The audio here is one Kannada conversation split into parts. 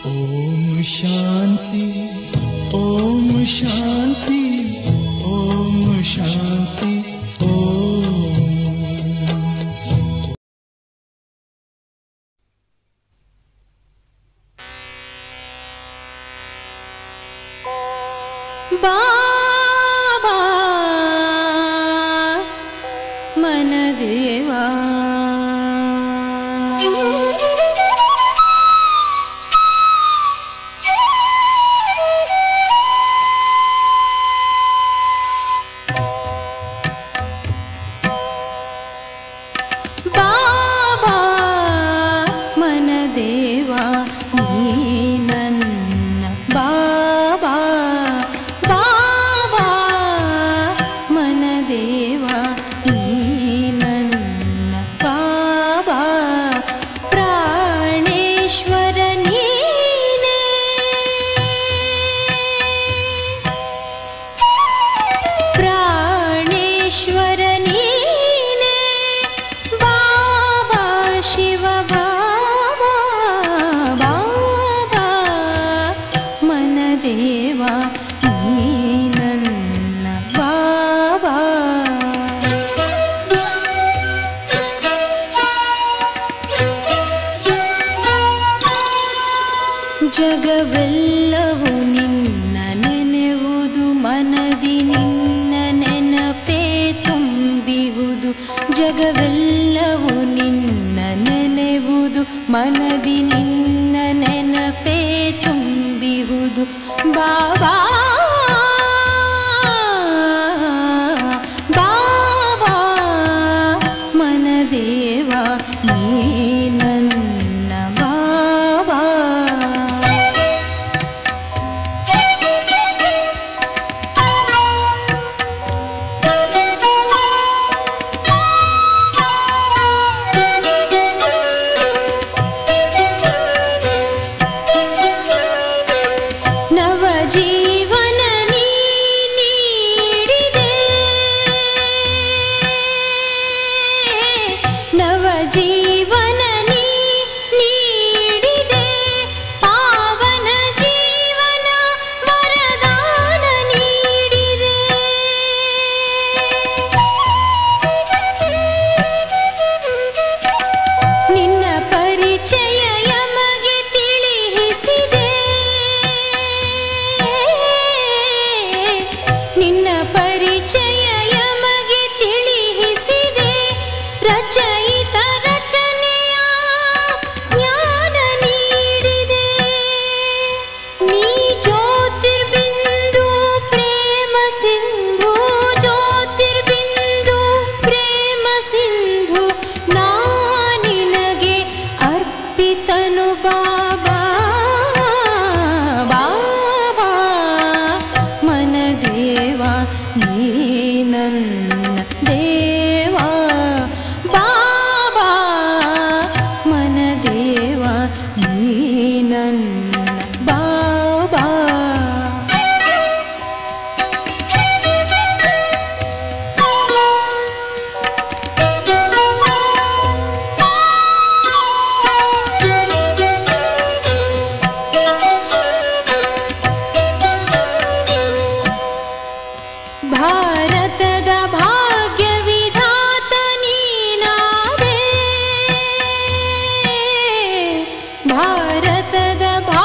ಓಂ ಶಾಂತಿ ಓಂ ಶಾಂತಿ ಓಂ ಶಾಂತಿ ಓಂ ಬಾಬಾ ಮನದೇವಾ ಬಾಬಾ ಮನದೇವಾ ನೀ ನನ್ನ ಬಾಬಾ ಬಾಬಾ ಮನದೇವಾ ನೀ ನನ್ನ ಬಾಬಾ ಪ್ರಾಣೇಶ್ವರ ನೀನೇ ಪ್ರಾಣೇಶ್ವರ ನೀನೇ ಬಾಬಾ ಶಿವ ಬಾಬಾ ಬಾಬಾ ಮನದೇವ ನೀ ನನ್ನ ಬಾಬಾ ಜಗವೆಲ್ಲವೂ ನಿನ್ನ ನೆನೆವುದು ಮನದಿ ನಿನ್ನ ನೆನಪೇ ತುಂಬಿಹುದು ಜಗವೆಲ್ಲವೂ ನಿನ್ನ ನೆನೆವುದು ಮನದಿ ನಿನ್ನ ನೆನಪೇ ತುಂಬಿಹುದು ಬಾಬಾ ಬಾಬಾ ಮನದೇವ ನೀ ನನ್ನ ಬಾಬಾ ನವ ಜೀವನ ನೀ ನೀಡಿದೆ ನವ ಜೀವನ ನೀ ನೀಡಿದೆ ಪಾವನ ಜೀವನ ವರದಾನ ನೀಡಿದೆ ನಿನ್ನ ಪರಿಚಯ ಯಮಗೆ ತಿಳಿಸಿದೆ ನಿನ್ನ ಪರಿಚಯ ಯಮಗೆ ತಿಳಿಸಿದೆ ರಚಯಿತ ರಚನೆಯ ಜ್ಞಾನ ನೀಡಿದೆ ನೀ ಜ್ಯೋತಿರ್ಬಿಂದು ಪ್ರೇಮ ಸಿಂಧು ಜ್ಯೋತಿರ್ಬಿಂದು ಪ್ರೇಮ ಸಿಂಧು ನಾ ನಿನಗೆ ಅರ್ಪಿತನು ಬಾಬಾ ಬಾಬಾ ಮನದೇವ ನೀ ನನ್ನ ದೇವ ಬಾಬಾ ಮನದೇವ ನೀ ನನ್ನ ಬಾಬಾ ಭಾರತದ ಭಾಗ್ಯ ವಿಧಾತ ನೀನಾದೆ ಭಾರತದ ಭಾ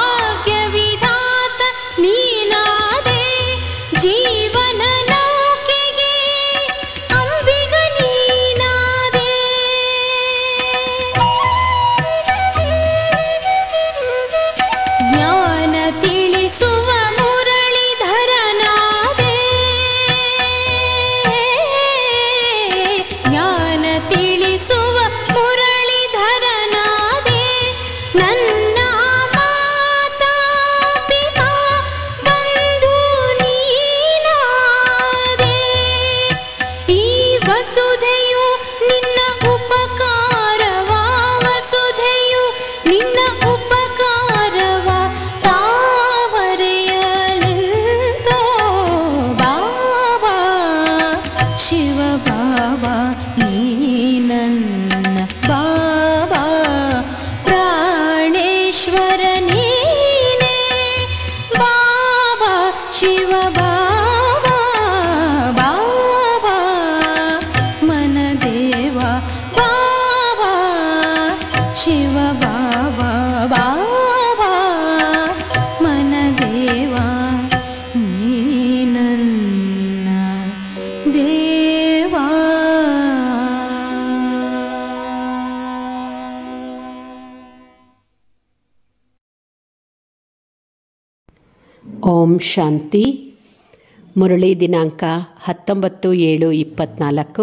ಓಂ ಶಾಂತಿ ಮುರಳಿ ದಿನಾಂಕ ಹತ್ತೊಂಬತ್ತು ಏಳು ಇಪ್ಪತ್ತ್ನಾಲ್ಕು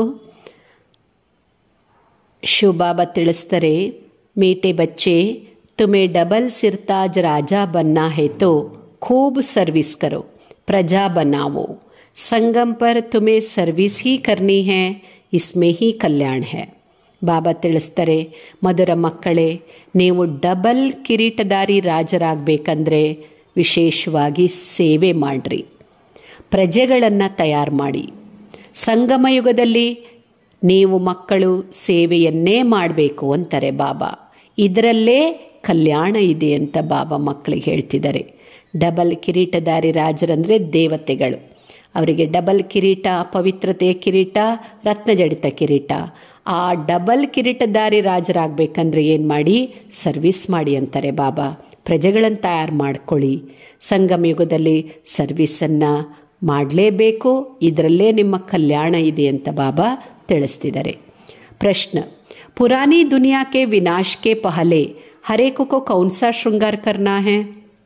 ಶಿವಬಾಬಾ ತಿಳಿಸ್ತಾರೆ ಮೀಟೆ ಬಚ್ಚೆ ತುಮೆ ಡಬಲ್ ಸಿರ್ತಾಜ್ ರಾಜ ಬನ್ನ है तो खूब सर्विस करो प्रजा बनाओ संगम पर तुम्हें सर्विस ही करनी है इसमें ही कल्याण है ಬಾಬಾ ತಿಳಿಸ್ತಾರೆ ಮಧುರ ಮಕ್ಕಳೇ ನೀವು ಡಬಲ್ ಕಿರೀಟದಾರಿ ರಾಜರಾಗಬೇಕಂದ್ರೆ ವಿಶೇಷವಾಗಿ ಸೇವೆ ಮಾಡಿರಿ ಪ್ರಜೆಗಳನ್ನು ತಯಾರು ಮಾಡಿ ಸಂಗಮ ಯುಗದಲ್ಲಿ ನೀವು ಮಕ್ಕಳು ಸೇವೆಯನ್ನೇ ಮಾಡಬೇಕು ಅಂತಾರೆ ಬಾಬಾ ಇದರಲ್ಲೇ ಕಲ್ಯಾಣ ಇದೆ ಅಂತ ಬಾಬಾ ಮಕ್ಕಳಿಗೆ ಹೇಳ್ತಿದ್ದಾರೆ ಡಬಲ್ ಕಿರೀಟದಾರಿ ರಾಜರಂದರೆ ದೇವತೆಗಳು ಅವರಿಗೆ ಡಬಲ್ ಕಿರೀಟ ಪವಿತ್ರತೆಯ ಕಿರೀಟ ರತ್ನಜಡಿತ ಕಿರೀಟ ಆ ಡಬಲ್ ಕಿರೀಟದಾರಿ ರಾಜರಾಗಬೇಕಂದ್ರೆ ಏನು ಮಾಡಿ ಸರ್ವಿಸ್ ಮಾಡಿ ಅಂತಾರೆ ಬಾಬಾ ಪ್ರಜೆಗಳನ್ನು ತಯಾರು ಮಾಡ್ಕೊಳ್ಳಿ ಸಂಗಮ ಯುಗದಲ್ಲಿ ಸರ್ವಿಸನ್ನು ಮಾಡಲೇಬೇಕು ಇದರಲ್ಲೇ ನಿಮ್ಮ ಕಲ್ಯಾಣ ಇದೆ ಅಂತ ಬಾಬಾ ತಿಳಿಸ್ತಿದ್ದಾರೆ ಪ್ರಶ್ನೆ ಪುರಾನಿ ದುನಿಯಾ ಕೆ ವಿನಾಶ್ ಕೆ ಪಹಲೆ ಹರೇಕು ಕೋ ಕೌನ್ಸಾ ಶೃಂಗಾರ ಕರ್ನಾ ಹೇ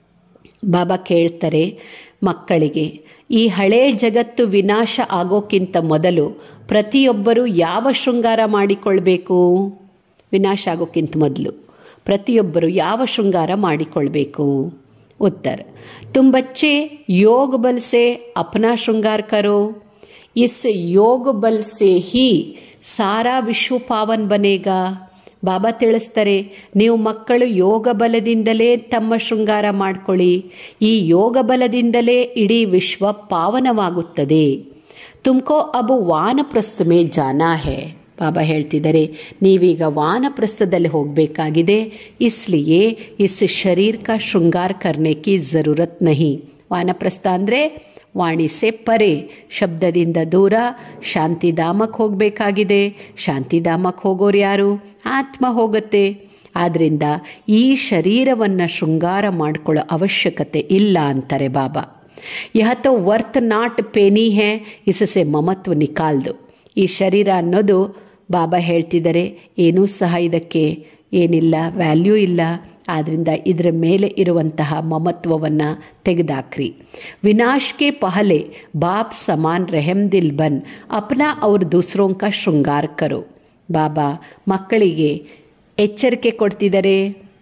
ಬಾಬಾ ಕೇಳ್ತಾರೆ ಮಕ್ಕಳಿಗೆ ಈ ಹಳೇ ಜಗತ್ತು ವಿನಾಶ ಆಗೋಕ್ಕಿಂತ ಮೊದಲು ಪ್ರತಿಯೊಬ್ಬರೂ ಯಾವ ಶೃಂಗಾರ ಮಾಡಿಕೊಳ್ಬೇಕು ವಿನಾಶ ಆಗೋಕ್ಕಿಂತ ಮೊದಲು ಪ್ರತಿಯೊಬ್ಬರು ಯಾವ ಶೃಂಗಾರ ಮಾಡಿಕೊಳ್ಬೇಕು उत्तर तुम बच्चे योग बल से अपना श्रृंगार करो इस योग बल से ही सारा विश्व पावन बनेगा ಬಾಬಾ ತಿಳಿಸ್ತಾರೆ ನೀವು ಮಕ್ಕಳು ಯೋಗ ಬಲದಿಂದಲೇ ತಮ್ಮ ಶೃಂಗಾರ ಮಾಡ್ಕೊಳ್ಳಿ ಈ ಯೋಗ ಬಲದಿಂದಲೇ ಇಡೀ ವಿಶ್ವ ಪಾವನವಾಗುತ್ತದೆ ತುಮಕೋ ಅಬು ವಾನಪ್ರಸ್ಥ ಮೇ ಜಾನಾ ಹೇ ಬಾಬಾ ಹೇಳ್ತಿದ್ದಾರೆ ನೀವೀಗ ವಾನಪ್ರಸ್ಥದಲ್ಲಿ ಹೋಗಬೇಕಾಗಿದೆ ಇಸ್ಲಿಯೇ ಇಸ್ ಶರೀರ್ ಕಾ ಶೃಂಗಾರ ಕರ್ನೆ ಕಿ ಜರೂರತ್ ನಹಿ ವಾನಪ್ರಸ್ಥ ಅಂದರೆ ವಾಣಿಸೆ ಪರೆ ಶಬ್ದದಿಂದ ದೂರ ಶಾಂತಿಧಾಮಕ್ಕೆ ಹೋಗಬೇಕಾಗಿದೆ ಶಾಂತಿಧಾಮಕ್ಕೆ ಹೋಗೋರು ಯಾರು ಆತ್ಮ ಹೋಗುತ್ತೆ ಆದ್ದರಿಂದ ಈ ಶರೀರವನ್ನು ಶೃಂಗಾರ ಮಾಡಿಕೊಳ್ಳೋ ಅವಶ್ಯಕತೆ ಇಲ್ಲ ಅಂತಾರೆ ಬಾಬಾ ಯಹ ತೋ ವರ್ತ್ ನಾಟ್ ಪೇನಿ ಹೇ ಇಸಸೆ ಮಮತ್ವ ನಿಕಾಲ್ದು ಈ ಶರೀರ ಅನ್ನೋದು ಬಾಬಾ ಹೇಳ್ತಿದ್ದಾರೆ ಏನೂ ಸಹ ಇದಕ್ಕೆ ಏನಿಲ್ಲ ವ್ಯಾಲ್ಯೂ ಇಲ್ಲ ಆದ್ದರಿಂದ ಇದರ ಮೇಲೆ ಇರುವಂತಹ ಮಮತ್ವವನ್ನು ತೆಗೆದಾಕ್ರಿ ವಿನಾಶ್ ಕೆ ಪಹಲೆ ಬಾಪ್ ಸಮಾನ್ ರೆಹಮ್ ದಿಲ್ ಬನ್ ಅಪ್ನಾ ಅವ್ರ ದೂಸರೋಂ ಕಾ ಶೃಂಗಾರ ಕರೋ ಬಾಬಾ ಮಕ್ಕಳಿಗೆ ಎಚ್ಚರಿಕೆ ಕೊಡ್ತಿದ್ದಾರೆ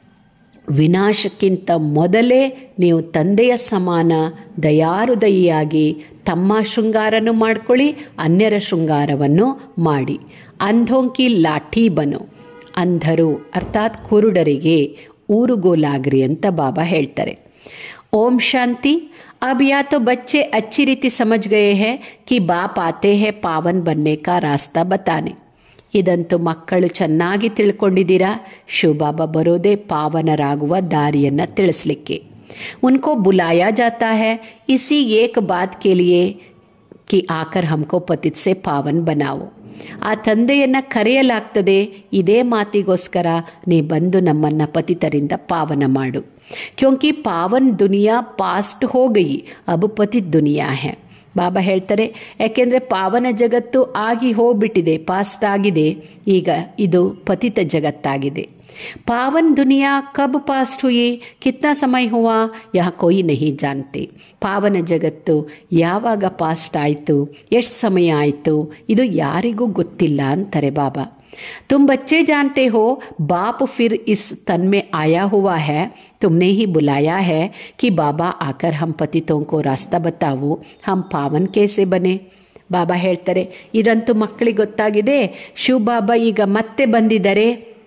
ವಿನಾಶಕ್ಕಿಂತ ಮೊದಲೇ ನೀವು ತಂದೆಯ ಸಮಾನ ದಯಾರುದಯಿಯಾಗಿ ತಮ್ಮ ಶೃಂಗಾರನು ಮಾಡ್ಕೊಳ್ಳಿ ಅನ್ಯರ ಶೃಂಗಾರವನ್ನು ಮಾಡಿ ಅಂಧೋಂಕಿ ಲಾಠಿ ಬನು ಅಂಧರು ಅರ್ಥಾತ್ ಕುರುಡರಿಗೆ ಊರುಗೋಲಾಗ್ರಿ ಅಂತ ಬಾಬಾ ಹೇಳ್ತಾರೆ ಓಂ ಶಾಂತಿ अब या तो बच्चे अच्छी रीति समझ गए हैं कि बाप आते हैं पावन बनने का रास्ता बताने ಇದಂತೂ ಮಕ್ಕಳು ಚೆನ್ನಾಗಿ ತಿಳ್ಕೊಂಡಿದ್ದೀರಾ ಶಿವಬಾಬಾ ಬರೋದೇ ಪಾವನರಾಗುವ ದಾರಿಯನ್ನು ತಿಳಿಸ್ಲಿಕ್ಕೆ ಉನ್ಕೋ ಬುಲಾಯಾ ಜಾತಾ है इसी एक बात के लिए कि आकर हमको पतित से पावन बनाओ ಆ ತಂದೆಯನ್ನು ಕರೆಯಲಾಗ್ತದೆ ಇದೇ ಮಾತಿಗೋಸ್ಕರ ನೀ ಬಂದು ನಮ್ಮನ್ನು ಪತಿತರಿಂದ ಪಾವನ ಮಾಡು ಕ್ಯೋಂಕಿ ಪಾವನ್ ದುನಿಯಾ ಪಾಸ್ಟ್ ಹೋ ಗಯಿ ಅಬ್ ಪತಿತ್ ದುನಿಯಾ ಹೇ ಬಾಬಾ ಹೇಳ್ತಾರೆ ಯಾಕೆಂದರೆ ಪಾವನ ಜಗತ್ತು ಆಗಿ ಹೋಗ್ಬಿಟ್ಟಿದೆ ಪಾಸ್ಟ್ ಆಗಿದೆ ಈಗ ಇದು ಪತಿತ ಜಗತ್ತಾಗಿದೆ ಪಾವನ್ ದುನಿಯಾ ಕಬ್ ಪಾಸ್ಟ್ ಹುಯಿ ಕಿತ್ನಾ ಸಮಯ ಹುವಾ ಯಹ ಕೋಯಿ ನಹಿ ಜಾನ್ತೆ ಪಾವನ ಜಗತ್ತು ಯಾವಾಗ ಪಾಸ್ಟ್ ಆಯಿತು ಎಷ್ಟು ಸಮಯ ಆಯಿತು ಇದು ಯಾರಿಗೂ ಗೊತ್ತಿಲ್ಲ ಅಂತಾರೆ ಬಾಬಾ तुम बच्चे जानते हो बाप फिर इस तन में आया हुआ है तुमने ही बुलाया है कि बाबा आकर हम पतितों को रास्ता बताओ हम पावन कैसे बने ಬಾಬಾ ಹೇಳ್ತಾರೆ ಇದಂತೂ ಮಕ್ಕಳಿಗೆ ಗೊತ್ತಾಗಿದೆ ಶಿವ ಬಾಬಾ ಈಗ ಮತ್ತೆ ಬಂದಿದ್ದಾರೆ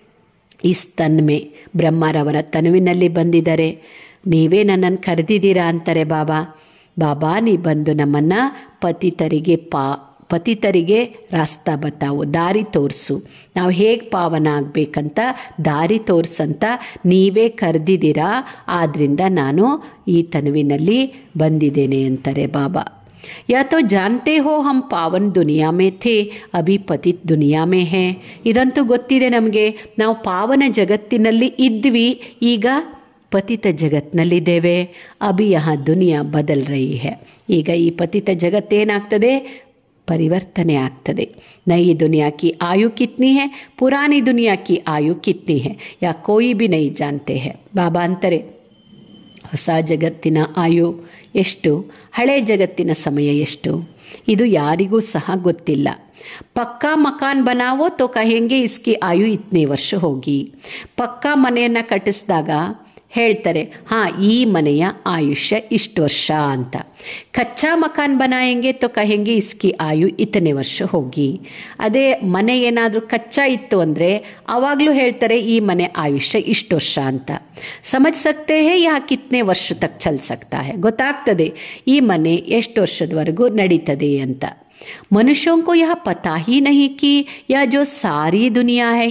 ಈ ತನ್ಮೆ ಬ್ರಹ್ಮರವರ ತನುವಿನಲ್ಲಿ ಬಂದಿದ್ದಾರೆ ನೀವೇ ನನ್ನನ್ನು ಕರೆದಿದ್ದೀರಾ ಅಂತಾರೆ ಬಾಬಾ ಬಾಬಾ ನೀ ಬಂದು ನಮ್ಮನ್ನು ಪತಿತರಿಗೆ ಪಾ ಪತಿತರಿಗೆ ರಾಸ್ತಾ ಬತಾವು ದಾರಿ ತೋರಿಸು ನಾವು ಹೇಗೆ ಪಾವನ ಆಗಬೇಕಂತ ದಾರಿ ತೋರಿಸಂತ ನೀವೇ ಕರೆದಿದ್ದೀರಾ ಆದ್ದರಿಂದ ನಾನು ಈ ತನುವಿನಲ್ಲಿ ಬಂದಿದ್ದೇನೆ ಅಂತಾರೆ ಬಾಬಾ या तो जानते हो हम ಪಾವನ್ ದುನಿಯಾ ಮೇ ಥೇ ಅಭಿ ಪತಿತ್ ದುನಿಯಾ ಮೇ ಹೇ ಇದಂತೂ ಗೊತ್ತಿದೆ ನಮಗೆ ನಾವು ಪಾವನ ಜಗತ್ತಿನಲ್ಲಿ ಇದ್ವಿ ಈಗ ಪತಿತ ಜಗತ್ತಿನಲ್ಲಿದ್ದೇವೆ ಅಭಿ ಯಹ ದುನಿಯಾ ಬದಲ್ ರಹಿ ಹೇ ಈಗ ಈ ಪತಿತ ಜಗತ್ತೇನಾಗ್ತದೆ ಪರಿವರ್ತನೆ ಆಗ್ತದೆ ನई दुनिया की आयु कितनी है पुरानी दुनिया की आयु कितनी है या कोई भी नहीं जानते हैं ಬಾಬಾ ಅಂತಾರೆ ಹೊಸ ಜಗತ್ತಿನ ಆಯು ಎಷ್ಟು ಹಳೆ ಜಗತ್ತಿನ ಸಮಯ ಎಷ್ಟು ಇದು ಯಾರಿಗೂ ಸಹ ಗೊತ್ತಿಲ್ಲ ಪಕ್ಕಾ ಮಕಾನ್ ಬನಾವೋ ತೋ ಕಹೆಂಗೆ ಇಸ್ಕಿ ಆಯು ಇತ್ನೇ ವರ್ಷ ಹೋಗಿ ಪಕ್ಕಾ ಮನೆಯನ್ನು ಕಟ್ಟಿಸಿದಾಗ ಹೇಳ್ತಾರೆ ಹಾಂ ಈ ಮನೆಯ ಆಯುಷ್ಯ ಇಷ್ಟು ವರ್ಷ ಅಂತ ಕಚ್ಚಾ ಮಕಾನ್ ಬನಾಯಂಗೆ ತೋ ಕಹೆಂಗೆ ಇಸ್ಕಿ ಆಯು ಇತನೇ ವರ್ಷ ಹೋಗಿ ಅದೇ ಮನೆ ಏನಾದರೂ ಕಚ್ಚಾ ಇತ್ತು ಅಂದರೆ ಆವಾಗಲೂ ಹೇಳ್ತಾರೆ ಈ ಮನೆ ಆಯುಷ್ಯ ಇಷ್ಟು ವರ್ಷ ಅಂತ ಸಮಜ್ ಸಕ್ತೆ ಹೇ ಯಾ ಕಿತ್ನೆ ವರ್ಷ ತಕ್ ಚಲ್ ಸಕ್ತಾ ಹೇ ಗೊತ್ತಾಗ್ತದೆ ಈ ಮನೆ ಎಷ್ಟು ವರ್ಷದವರೆಗೂ ನಡೀತದೆ ಅಂತ मनुष्यों को यह पता ही नहीं कि यह जो सारी दुनिया है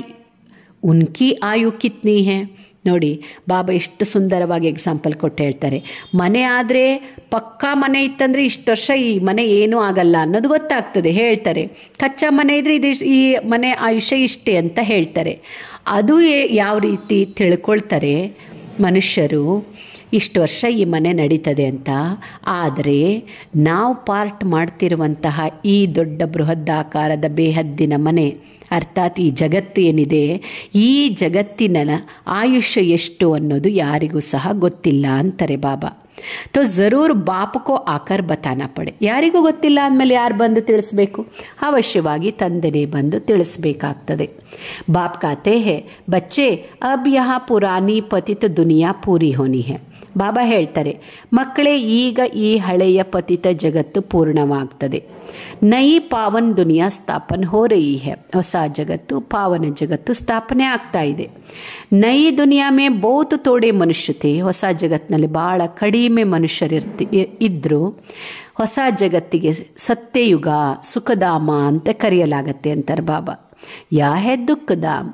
ಉನ್ಕಿ ಆಯು ಕಿತ್ನಿ ಹೇ ನೋಡಿ ಬಾಬಾ ಎಷ್ಟು ಸುಂದರವಾಗಿ ಎಕ್ಸಾಂಪಲ್ ಕೊಟ್ಟು ಹೇಳ್ತಾರೆ ಮನೆ ಆದರೆ ಪಕ್ಕಾ ಮನೆ ಇತ್ತಂದರೆ ಇಷ್ಟು ವರ್ಷ ಈ ಮನೆ ಏನೂ ಆಗಲ್ಲ ಅನ್ನೋದು ಗೊತ್ತಾಗ್ತದೆ ಹೇಳ್ತಾರೆ ಕಚ್ಚಾ ಮನೆ ಇದ್ರೆ ಇದು ಈ ಮನೆ ಆಯುಷ್ಯ ಇಷ್ಟೇ ಅಂತ ಹೇಳ್ತಾರೆ ಅದು ಏ- ಯಾವ ರೀತಿ ತಿಳ್ಕೊಳ್ತಾರೆ ಮನುಷ್ಯರು ಇಷ್ಟು ವರ್ಷ ಈ ಮನೆ ನಡೀತದೆ ಅಂತ ಆದರೆ ನಾವು ಪಾರ್ಟ್ ಮಾಡ್ತಿರುವಂತಹ ಈ ದೊಡ್ಡ ಬೃಹದಾಕಾರದ ಬೇಹದ್ದಿನ ಮನೆ ಅರ್ಥಾತ್ ಈ ಜಗತ್ತು ಏನಿದೆ ಈ ಜಗತ್ತಿನ ಆಯುಷ್ಯ ಎಷ್ಟು ಅನ್ನೋದು ಯಾರಿಗೂ ಸಹ ಗೊತ್ತಿಲ್ಲ ಅಂತಾರೆ ಬಾಬಾ ತೋ ಜರೂರ್ ಬಾಪಕೋ ಆಕರ್ ಬತಾನ ಪಡೆ ಯಾರಿಗೂ ಗೊತ್ತಿಲ್ಲ ಅಂದಮೇಲೆ ಯಾರು ಬಂದು ತಿಳಿಸ್ಬೇಕು ಅವಶ್ಯವಾಗಿ ತಂದೆನೇ ಬಂದು ತಿಳಿಸ್ಬೇಕಾಗ್ತದೆ ಬಾಪ್ ಕಾತೆ ಹೇ ಬಚ್ಚೆ ಅಬ್ ಯಹ ಪುರಾನಿ ಪತಿತ ದುನಿಯಾ ಪೂರಿ ಹೋನಿ ಹೇ ಬಾಬಾ ಹೇಳ್ತಾರೆ ಮಕ್ಕಳೇ ಈಗ ಈ ಹಳೆಯ ಪತಿತ ಜಗತ್ತು ಪೂರ್ಣವಾಗ್ತದೆ ನೈ ಪಾವನ್ ದುನಿಯಾ ಸ್ಥಾಪನೆ ಹೋ ರही है ಹೊಸ ಜಗತ್ತು ಪಾವನ ಜಗತ್ತು ಸ್ಥಾಪನೆ ಆಗ್ತಾ ಇದೆ ನೈ ದುನಿಯಾ ಮೇ ಬಹುತ್ ತೋಡೆ ಮನುಷ್ಯತೆ ಹೊಸ ಜಗತ್ತಿನಲ್ಲಿ ಭಾಳ ಕಡಿಮೆ ಮನುಷ್ಯರಿರ್ತಿ ಇದ್ದರು ಹೊಸ ಜಗತ್ತಿಗೆ ಸತ್ಯಯುಗ ಸುಖಧಾಮ ಅಂತ ಕರೆಯಲಾಗತ್ತೆ ಅಂತಾರೆ ಬಾಬಾ ಯಾ ಹೇ ದುಃಖಧಾಮ್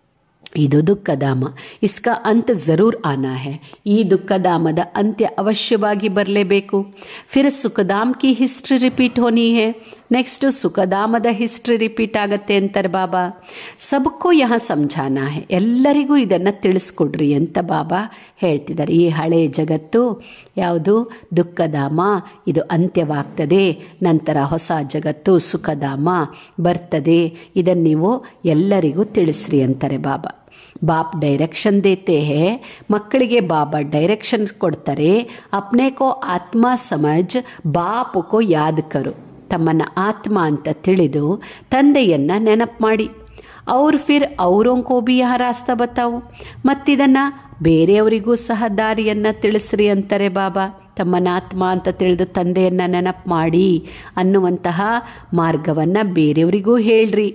ಇದು ದುಃಖಧಾಮ ಇಸ್ಕ ಅಂತ್ ಜರೂರ್ ಆನಾ ಹೇ ಈ ದುಃಖಧಾಮದ ಅಂತ್ಯ ಅವಶ್ಯವಾಗಿ ಬರಲೇಬೇಕು ಫಿರ್ ಸುಖಧಾಮ್ ಕಿ ಹಿಸ್ಟ್ರಿ ರಿಪೀಟ್ ಹೋನಿ ಹೇ ನೆಕ್ಸ್ಟು ಸುಖಧಾಮದ ಹಿಸ್ಟ್ರಿ ರಿಪೀಟ್ ಆಗತ್ತೆ ಅಂತಾರೆ ಬಾಬಾ ಸಬ್ಕೋ ಯಹ ಸಮझाना ಹೇ ಎಲ್ಲರಿಗೂ ಇದನ್ನು ತಿಳಿಸ್ಕೊಡ್ರಿ ಅಂತ ಬಾಬಾ ಹೇಳ್ತಿದ್ದಾರೆ ಈ ಹಳೆ ಜಗತ್ತು ಯಾವುದು ದುಃಖಧಾಮ ಇದು ಅಂತ್ಯವಾಗ್ತದೆ ನಂತರ ಹೊಸ ಜಗತ್ತು ಸುಖಧಾಮ ಬರ್ತದೆ ಇದನ್ನು ನೀವು ಎಲ್ಲರಿಗೂ ತಿಳಿಸ್ರಿ ಅಂತಾರೆ ಬಾಬಾ ಬಾಪ್ ಡೈರೆಕ್ಷನ್ ದೇತೆ ಹೇ ಮಕ್ಕಳಿಗೆ ಬಾಬಾ ಡೈರೆಕ್ಷನ್ ಕೊಡ್ತಾರೆ ಅಪ್ನೆ ಕೋ ಆತ್ಮ ಸಮಜ್ ಬಾಪ್ ಕೋ ಯಾದ್ ಕರು ತಮ್ಮನ್ನ ಆತ್ಮ ಅಂತ ತಿಳಿದು ತಂದೆಯನ್ನು ನೆನಪು ಮಾಡಿ ಅವ್ರು ಫಿರ್ ಅವರೋಂಕೋ ಬಿ ಯಹ ರಾಸ್ತಾ ಬತಾವು ಮತ್ತಿದನ್ನು ಬೇರೆಯವರಿಗೂ ಸಹ ದಾರಿಯನ್ನು ತಿಳಿಸ್ರಿ ಅಂತಾರೆ ಬಾಬಾ ತಮ್ಮನ್ನ ಆತ್ಮ ಅಂತ ತಿಳಿದು ತಂದೆಯನ್ನು ನೆನಪು ಮಾಡಿ ಅನ್ನುವಂತಹ ಮಾರ್ಗವನ್ನು ಬೇರೆಯವರಿಗೂ ಹೇಳ್ರಿ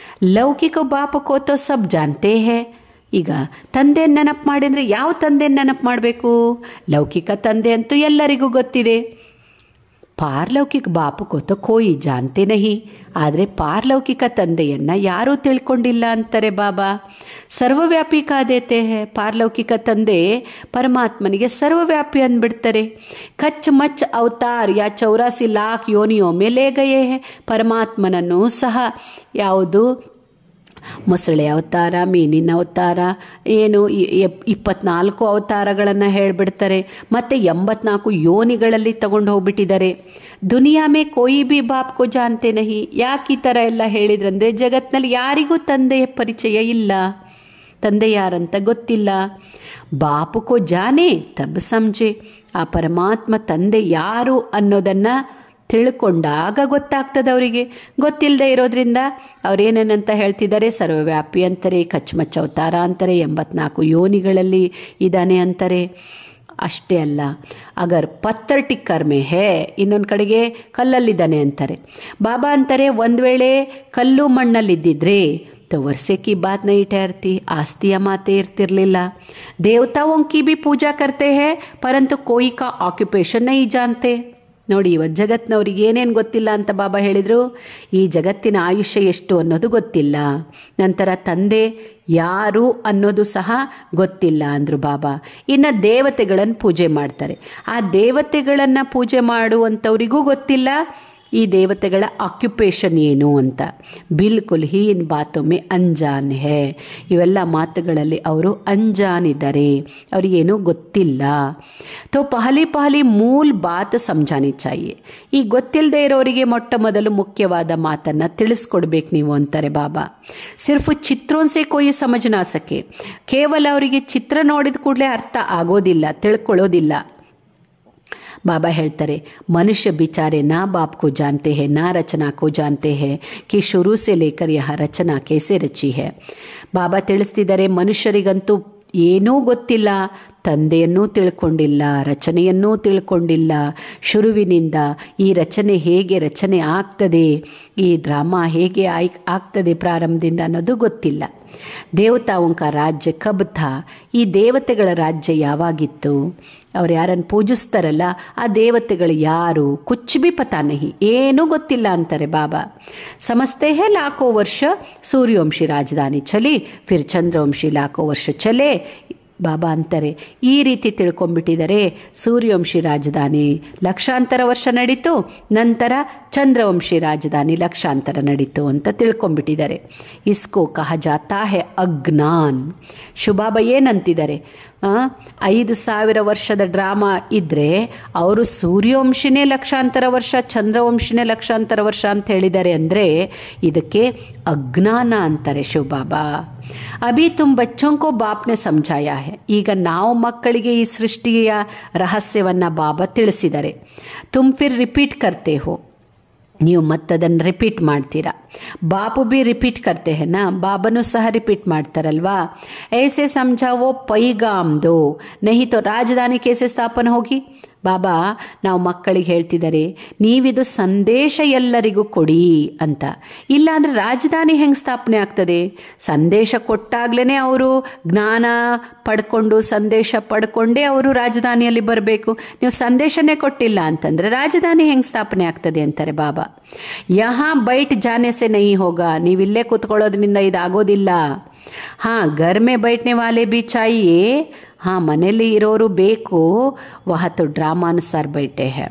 ಲೌಕಿಕ ಬಾಪಕೋ ತೋ ಸಬ್ ಜಾನ್ತೇ ಹೇ ಈಗ ತಂದೆ ನೆನಪು ಮಾಡಿ ಅಂದರೆ ಯಾವ ತಂದೆ ನೆನಪು ಮಾಡಬೇಕು ಲೌಕಿಕ ತಂದೆ ಅಂತೂ ಎಲ್ಲರಿಗೂ ಗೊತ್ತಿದೆ ಪಾರ್ಲೌಕಿಕ ಬಾಪು ತೋ ಕೋಯಿ ಜಾನ್ತೆ ನಹಿ ಆದರೆ ಪಾರ್ಲೌಕಿಕ ತಂದೆಯನ್ನು ಯಾರೂ ತಿಳ್ಕೊಂಡಿಲ್ಲ ಅಂತಾರೆ ಬಾಬಾ ಸರ್ವವ್ಯಾಪಿ ಕಾದೇತೆ ಹೇ ಪಾರ್ಲೌಕಿಕ ತಂದೆ ಪರಮಾತ್ಮನಿಗೆ ಸರ್ವವ್ಯಾಪಿ ಅಂದ್ಬಿಡ್ತಾರೆ ಕಚ್ ಮಚ್ ಅವತಾರ್ ಯಾ ಚೌರಾಸಿ ಲಾಖ್ ಯೋನಿಯೋ ಮೇಲೆ ಗಯೇ ಹೇ ಪರಮಾತ್ಮನನ್ನು ಸಹ ಯಾವುದು ಮೊಸಳೆ ಅವತಾರ ಮೀನಿನ ಅವತಾರ ಏನು ಇ- ಎಪ್- ಇಪ್ಪತ್ನಾಲ್ಕು ಅವತಾರಗಳನ್ನು ಹೇಳಿಬಿಡ್ತಾರೆ ಮತ್ತು ಎಂಬತ್ನಾಲ್ಕು ಯೋನಿಗಳಲ್ಲಿ ತಗೊಂಡು ಹೋಗ್ಬಿಟ್ಟಿದ್ದಾರೆ ದುನಿಯಾ ಮೇ ಕೋಯಿ ಬಿ ಬಾಪ್ ಕೋ ಜಾನ್ತೆ ನಹಿ ಯಾಕೆ ಈ ಥರ ಎಲ್ಲ ಹೇಳಿದ್ರಂದರೆ ಜಗತ್ತಿನಲ್ಲಿ ಯಾರಿಗೂ ತಂದೆಯ ಪರಿಚಯ ಇಲ್ಲ ತಂದೆ ಯಾರಂತ ಗೊತ್ತಿಲ್ಲ ಬಾಪು ಕೋ ಜಾನೆ ತಬ್ ಸಂಜೆ ಆ ಪರಮಾತ್ಮ ತಂದೆ ಯಾರು ಅನ್ನೋದನ್ನು ತಿಳ್ಕೊಂಡಾಗ ಗೊತ್ತಾಗ್ತದೆ ಅವರಿಗೆ ಗೊತ್ತಿಲ್ಲದೆ ಇರೋದ್ರಿಂದ ಅವ್ರೇನೇನಂತ ಹೇಳ್ತಿದ್ದಾರೆ ಸರ್ವವ್ಯಾಪಿ ಅಂತಾರೆ ಕಚ್ಮಚ್ ಅವತಾರ ಅಂತಾರೆ ಎಂಬತ್ನಾಲ್ಕು ಯೋನಿಗಳಲ್ಲಿ ಇದ್ದಾನೆ ಅಂತಾರೆ ಅಷ್ಟೇ ಅಲ್ಲ ಅಗರ್ ಪತ್ತರ್ ಟಿಕ್ಕರ್ ಮೇ ಹೇ ಇನ್ನೊಂದು ಕಡೆಗೆ ಕಲ್ಲಲ್ಲಿದ್ದಾನೆ ಅಂತಾರೆ ಬಾಬಾ ಅಂತಾರೆ ಒಂದು ವೇಳೆ ಕಲ್ಲು ಮಣ್ಣಲ್ಲಿದ್ದಿದ್ರೆ तो वर्षे की बात नहीं ठहरती आस्तिया माते इर्तिरलिಲ್ಲ देवताओं की भी पूजा करते हैं परंतु कोई का ऑक्युपेशन नहीं जानते ನೋಡಿ ಇವತ್ತು ಜಗತ್ತಿನವ್ರಿಗೆ ಏನೇನು ಗೊತ್ತಿಲ್ಲ ಅಂತ ಬಾಬಾ ಹೇಳಿದರು ಈ ಜಗತ್ತಿನ ಆಯುಷ್ಯ ಎಷ್ಟು ಅನ್ನೋದು ಗೊತ್ತಿಲ್ಲ ನಂತರ ತಂದೆ ಯಾರು ಅನ್ನೋದು ಸಹ ಗೊತ್ತಿಲ್ಲ ಅಂದರು ಬಾಬಾ ಇನ್ನು ದೇವತೆಗಳನ್ನು ಪೂಜೆ ಮಾಡ್ತಾರೆ ಆ ದೇವತೆಗಳನ್ನು ಪೂಜೆ ಮಾಡುವಂಥವರಿಗೂ ಗೊತ್ತಿಲ್ಲ ಈ ದೇವತೆಗಳ ಆಕ್ಯುಪೇಷನ್ ಏನು ಅಂತ ಬಿಲ್ಕುಲ್ ಹಿ ಇನ್ ಬಾತೊಮ್ಮೆ ಅಂಜಾನ್ ಹೇ ಇವೆಲ್ಲ ಮಾತುಗಳಲ್ಲಿ ಅವರು ಅಂಜಾನಿದ್ದಾರೆ ಅವರಿಗೇನೂ ಗೊತ್ತಿಲ್ಲ ತೋ ಪಹಲಿ ಪಹಲಿ ಮೂಲ್ ಬಾತ್ ಸಮಜಾನಿ ಚಾಹಿಯೆ ಈ ಗೊತ್ತಿಲ್ಲದೆ ಇರೋರಿಗೆ ಮೊಟ್ಟ ಮೊದಲು ಮುಖ್ಯವಾದ ಮಾತನ್ನು ತಿಳಿಸ್ಕೊಡ್ಬೇಕು ನೀವು ಅಂತಾರೆ ಬಾಬಾ ಸಿರ್ಫ್ ಚಿತ್ರೋನ್ಸೆ ಕೊಯ್ ಸಮಜ್ ನಾ ಸಕೆ ಕೇವಲ ಅವರಿಗೆ ಚಿತ್ರ ನೋಡಿದ ಕೂಡಲೇ ಅರ್ಥ ಆಗೋದಿಲ್ಲ ತಿಳ್ಕೊಳ್ಳೋದಿಲ್ಲ बाबा ಹೇಳ್ತಾರೆ मनुष्य बिचारे ना बाप को जानते हैं ना रचना को जानते हैं कि शुरू से लेकर यहाँ रचना कैसे रची है ಬಾಬಾ ತಿಳಿಸ್ತಿದ್ದಾರೆ ಮನುಷ್ಯರಿಗಂತೂ ಏನೂ ಗೊತ್ತಿಲ್ಲ ತಂದೆಯನ್ನೂ ತಿಳ್ಕೊಂಡಿಲ್ಲ ರಚನೆಯನ್ನೂ ತಿಳ್ಕೊಂಡಿಲ್ಲ ಶುರುವಿನಿಂದ ಈ ರಚನೆ ಹೇಗೆ ರಚನೆ ಆಗ್ತದೆ ಈ ಡ್ರಾಮಾ ಹೇಗೆ ಆಯ್ ಆಗ್ತದೆ ಪ್ರಾರಂಭದಿಂದ ಅನ್ನೋದು ಗೊತ್ತಿಲ್ಲ ದೇವತಾವಂಕ ರಾಜ್ಯ ಕಬ್ ಥಾ ಈ ದೇವತೆಗಳ ರಾಜ್ಯ ಯಾವಾಗಿತ್ತು ಅವ್ರು ಯಾರನ್ನು ಪೂಜಿಸ್ತಾರಲ್ಲ ಆ ದೇವತೆಗಳು ಯಾರು ಕುಚ್ ಬಿ ಪತಾ ನಹಿ ಏನೂ ಗೊತ್ತಿಲ್ಲ ಅಂತಾರೆ ಬಾಬಾ ಸಮಸ್ತೆ ಹೇ ಲಾಖೋ ವರ್ಷ ಸೂರ್ಯವಂಶಿ ರಾಜಧಾನಿ ಚಲಿ ಫಿರ್ ಚಂದ್ರವಂಶಿ ಲಾಖೋ ವರ್ಷ ಚಲೆ ಬಾಬಾ ಅಂತಾರೆ ಈ ರೀತಿ ತಿಳ್ಕೊಂಡ್ಬಿಟ್ಟಿದ್ದಾರೆ ಸೂರ್ಯವಂಶಿ ರಾಜಧಾನಿ ಲಕ್ಷಾಂತರ ವರ್ಷ ನಡೀತು ನಂತರ ಚಂದ್ರವಂಶಿ ರಾಜಧಾನಿ ಲಕ್ಷಾಂತರ ನಡೀತು ಅಂತ ತಿಳ್ಕೊಂಡ್ಬಿಟ್ಟಿದ್ದಾರೆ ಇಸ್ಕೋ ಕಹ ಜಾತಾ ಹೇ ಅಜ್ಞಾನ್ ಶುಭಾಬ ಏನಂತಿದ್ದಾರೆ ಐದು ಸಾವಿರ ವರ್ಷದ ಡ್ರಾಮಾ ಇದ್ದರೆ ಅವರು ಸೂರ್ಯವಂಶಿನೇ ಲಕ್ಷಾಂತರ ವರ್ಷ ಚಂದ್ರವಂಶಿನೇ ಲಕ್ಷಾಂತರ ವರ್ಷ ಅಂತ ಹೇಳಿದ್ದಾರೆ ಅಂದರೆ ಇದಕ್ಕೆ ಅಜ್ಞಾನ ಅಂತಾರೆ ಶಿವಬಾಬಾ ಅಭಿ ತುಮ್ ಬಚ್ಚೋಂಕೋ ಬಾಪ್ನೆ ಸಮಜಾಯ ಹೇ ಈಗ ನಾವು ಮಕ್ಕಳಿಗೆ ಈ ಸೃಷ್ಟಿಯ ರಹಸ್ಯವನ್ನು ಬಾಬಾ ತಿಳಿಸಿದ್ದಾರೆ ತುಮ್ ಫಿರ್ ರಿಪೀಟ್ ಕರ್ತೆ ಹೋ ನೀವು ಮತ್ತದನ್ನು ರಿಪೀಟ್ ಮಾಡ್ತೀರಾ ಬಾಪು ಬಿ ರಿಪೀಟ್ ಕರ್ತೆ ಹೇ ನಾ ಬಾಬನು ಸಹ ರಿಪೀಟ್ ಮಾಡ್ತಾರಲ್ವಾ ऐसे समझाओ पैगाम दो नहीं तो ರಾಜಧಾನಿ ಕೇಸೆ ಸ್ಥಾಪನೆ ಹೋಗಿ ಬಾಬಾ ನಾವು ಮಕ್ಕಳಿಗೆ ಹೇಳ್ತಿದ್ದಾರೆ ನೀವಿದು ಸಂದೇಶ ಎಲ್ಲರಿಗೂ ಕೊಡಿ ಅಂತ ಇಲ್ಲ ಅಂದರೆ ರಾಜಧಾನಿ ಹೆಂಗೆ ಸ್ಥಾಪನೆ ಆಗ್ತದೆ ಸಂದೇಶ ಕೊಟ್ಟಾಗ್ಲೇ ಅವರು ಜ್ಞಾನ ಪಡ್ಕೊಂಡು ಸಂದೇಶ ಪಡ್ಕೊಂಡೇ ಅವರು ರಾಜಧಾನಿಯಲ್ಲಿ ಬರಬೇಕು ನೀವು ಸಂದೇಶನೇ ಕೊಟ್ಟಿಲ್ಲ ಅಂತಂದರೆ ರಾಜಧಾನಿ ಹೆಂಗೆ ಸ್ಥಾಪನೆ ಆಗ್ತದೆ ಅಂತಾರೆ ಬಾಬಾ ಯಹಾ ಬೈಟ್ ಜಾನೆ ಸೆ ನಹಿ ಹೋಗ ನೀವಿಲ್ಲೇ ಕೂತ್ಕೊಳ್ಳೋದ್ರಿಂದ ಇದಾಗೋದಿಲ್ಲ ಹಾಂ ಘರ್ ಮೇ ಬೈಟ್ನೆ ವಾಲೆ ಬಿ ಚಾಯಿಯೇ ಹಾಂ ಮನೇಲಿ ಇರೋರು ಬೇಕು ವಹತು ಡ್ರಾಮಾನುಸಾರ ಬೈಟೆ ಹೇ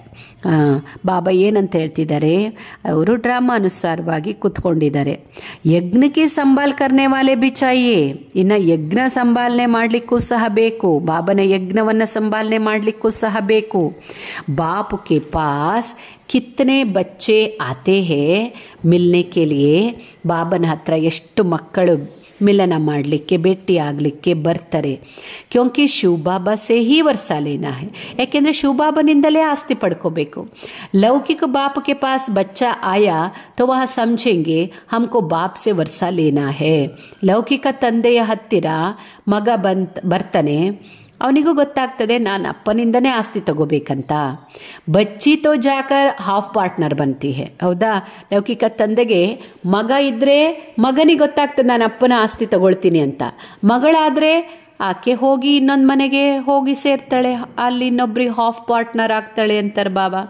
ಬಾಬಾ ಏನಂತ ಹೇಳ್ತಿದ್ದಾರೆ ಅವರು ಡ್ರಾಮಾನುಸಾರವಾಗಿ ಕೂತ್ಕೊಂಡಿದ್ದಾರೆ ಯಜ್ಞಕ್ಕೆ ಸಂಭಾಲ್ ಕರ್ನೆ ವಾಲೆ ಬಿ ಚಾಯಿಯೇ ಇನ್ನು ಯಜ್ಞ ಸಂಭಾಲನೆ ಮಾಡಲಿಕ್ಕೂ ಸಹ ಬೇಕು ಬಾಬನ ಯಜ್ಞವನ್ನು ಸಂಭಾಲನೆ ಮಾಡಲಿಕ್ಕೂ ಸಹ ಬೇಕು ಬಾಪು ಕೆ ಪಾಸ್ ಕಿತ್ತನೆ ಬಚ್ಚೆ ಆತೆ ಹೇ ಮಿಲ್ನೆ ಕೆ ಲಿಯೇ ಬಾಬನ ಹತ್ರ ಎಷ್ಟು ಮಕ್ಕಳು ಮಿಲನ ಮಾಡಲಿಕ್ಕೆ ಭೇಟಿ ಆಗಲಿಕ್ಕೆ ಬರ್ತಾರೆ ಕ್ಯೋಂಕಿ ಶಿವಬಾಬಾ ಸೇ ಹಿ ವರ್ಷ ಲೇನಾ ಹೈ ಯಾಕೆಂದರೆ ಶಿವಬಾಬನಿಂದಲೇ ಆಸ್ತಿ ಪಡ್ಕೋಬೇಕು ಲೌಕಿಕ ಬಾಪ್ ಕೆ ಪಾಸ್ ಬಚ್ಚಾ ಆಯಾ ತೋ ವಹ ಸಮझेंगे हमको ಬಾಪ್ ಸೆ ವರ್ಷ ಲೇನಾ ಹೇ ಲೌಕಿಕ ತಂದೆಯ ಹತ್ತಿರ ಮಗ ಬಂತ್ ಬರ್ತಾನೆ ಅವನಿಗೂ ಗೊತ್ತಾಗ್ತದೆ ನಾನು ಅಪ್ಪನಿಂದನೇ ಆಸ್ತಿ ತಗೋಬೇಕಂತ ಬಚ್ಚಿ ತೋ ಜಾಕರ್ ಹಾಫ್ ಪಾರ್ಟ್ನರ್ ಬಂತಿ ಹೇ ಹೌದಾ ಲೌಕಿಕ ತಂದೆಗೆ ಮಗ ಇದ್ದರೆ ಮಗನಿಗೆ ಗೊತ್ತಾಗ್ತದೆ ನಾನು ಅಪ್ಪನ ಆಸ್ತಿ ತಗೊಳ್ತೀನಿ ಅಂತ ಮಗಳಾದರೆ ಆಕೆ ಹೋಗಿ ಇನ್ನೊಂದು ಮನೆಗೆ ಹೋಗಿ ಸೇರ್ತಾಳೆ ಅಲ್ಲಿ ಇನ್ನೊಬ್ರಿಗೆ ಹಾಫ್ ಪಾರ್ಟ್ನರ್ ಆಗ್ತಾಳೆ ಅಂತಾರೆ ಬಾಬಾ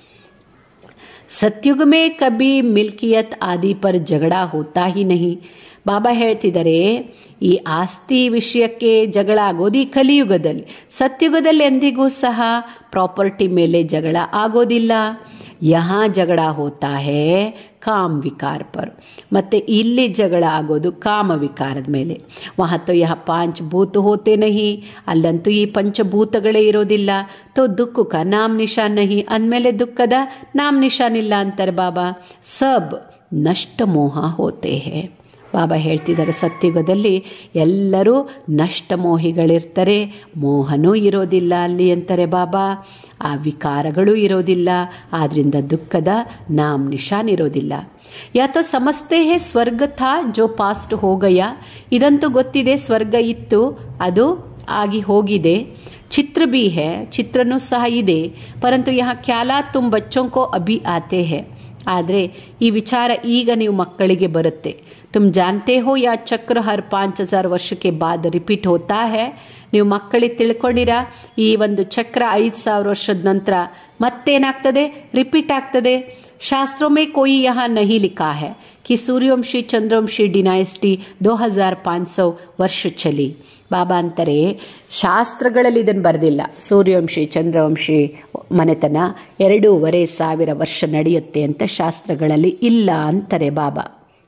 ಸತ್ಯುಗ ಮೇ ಕಬಿ ಮಿಲ್ಕಿಯತ್ ಆದಿ ಪರ್ ಜಗಳ ಹೋತಾ ಹಿ ನಹಿ ಬಾಬಾ ಹೇಳ್ತಿದ್ದಾರೆ ಈ ಆಸ್ತಿ ವಿಷಯಕ್ಕೆ ಜಗಳ ಆಗೋದು ಈ ಕಲಿಯುಗದಲ್ಲಿ ಸತ್ಯುಗದಲ್ಲಿ ಎಂದಿಗೂ ಸಹ ಪ್ರಾಪರ್ಟಿ ಮೇಲೆ ಜಗಳ ಆಗೋದಿಲ್ಲ ಯಹಾ ಜಗಳ ಹೋತಾ ಹೇ ಕಾಮ್ ವಿಕಾರ ಪರ್ ಮತ್ತು ಇಲ್ಲಿ ಜಗಳ ಆಗೋದು ಕಾಮ ವಿಕಾರದ ಮೇಲೆ ವಹತ್ತು ಯಹ ಪಾಂಚ್ ಭೂತ ಹೋತೆ ನಹಿ ಅಲ್ಲಂತೂ ಈ ಪಂಚಭೂತಗಳೇ ಇರೋದಿಲ್ಲ ತೋ ದುಃಖ ಕ ನಾಮ್ ನಿಶಾನ್ ನಹಿ ಅಂದಮೇಲೆ ದುಃಖದ ನಾಮ್ ನಿಶಾನ್ ಇಲ್ಲ ಅಂತಾರೆ ಬಾಬಾ ಸಬ್ ನಷ್ಟ ಮೋಹ ಹೋತೆ ಹೇ ಬಾಬಾ ಹೇಳ್ತಿದ್ದಾರೆ ಸತ್ಯುಗದಲ್ಲಿ ಎಲ್ಲರೂ ನಷ್ಟಮೋಹಿಗಳಿರ್ತಾರೆ ಮೋಹನೂ ಇರೋದಿಲ್ಲ ಅಲ್ಲಿ ಅಂತಾರೆ ಬಾಬಾ ಆ ವಿಕಾರಗಳೂ ಇರೋದಿಲ್ಲ ಆದ್ದರಿಂದ ದುಃಖದ ನಾಮ್ ನಿಶಾನ್ ಇರೋದಿಲ್ಲ ಯಾತೋ ಸಮಸ್ತೆ ಹೇ ಸ್ವರ್ಗ ಥಾ ಜೋ ಪಾಸ್ಟ್ ಹೋಗಯ ಇದಂತೂ ಗೊತ್ತಿದೆ ಸ್ವರ್ಗ ಇತ್ತು ಅದು ಆಗಿ ಹೋಗಿದೆ ಚಿತ್ರ ಬಿ ಹೇ ಚಿತ್ರನೂ ಸಹ ಇದೆ ಪರಂತು ಯಹ ಕ್ಯಾಲಾ ತುಮ್ ಬಚ್ಚೋಂಕೋ ಅಭಿ ಆತೆ ಹೇ ಆದರೆ ಈ ವಿಚಾರ ಈಗ ನೀವು ಮಕ್ಕಳಿಗೆ ಬರುತ್ತೆ ತುಮ್ ಜಾನ್ತೆ ಹೋ ಯಾ ಚಕ್ರ ಹರ್ ಪಾಂಚ್ ಹಜಾರ್ ವರ್ಷಕ್ಕೆ ಬಾದ್ ರಿಪೀಟ್ ಹೋತಾ ಹೇ ನೀವು ಮಕ್ಕಳಿಗೆ ತಿಳ್ಕೊಂಡಿರ ಈ ಒಂದು ಚಕ್ರ ಐದು ಸಾವಿರ ವರ್ಷದ ನಂತರ ಮತ್ತೇನಾಗ್ತದೆ ರಿಪೀಟ್ ಆಗ್ತದೆ ಶಾಸ್ತ್ರೋं में कोई यहाँ नहीं लिखा है कि सूर्यवंशी चंद्रवंशी डिनाइस्टी 2500 वर्ष चली ಬಾಬಾ ಅಂತಾರೆ ಶಾಸ್ತ್ರಗಳಲ್ಲಿ ಇದನ್ನು ಬರೆದಿಲ್ಲ ಸೂರ್ಯವಂಶಿ ಚಂದ್ರವಂಶಿ ಮನೆತನ ಎರಡೂವರೆ ಸಾವಿರ ವರ್ಷ ನಡೆಯುತ್ತೆ ಅಂತ ಶಾಸ್ತ್ರಗಳಲ್ಲಿ ಇಲ್ಲ ಅಂತಾರೆ ಬಾಬಾ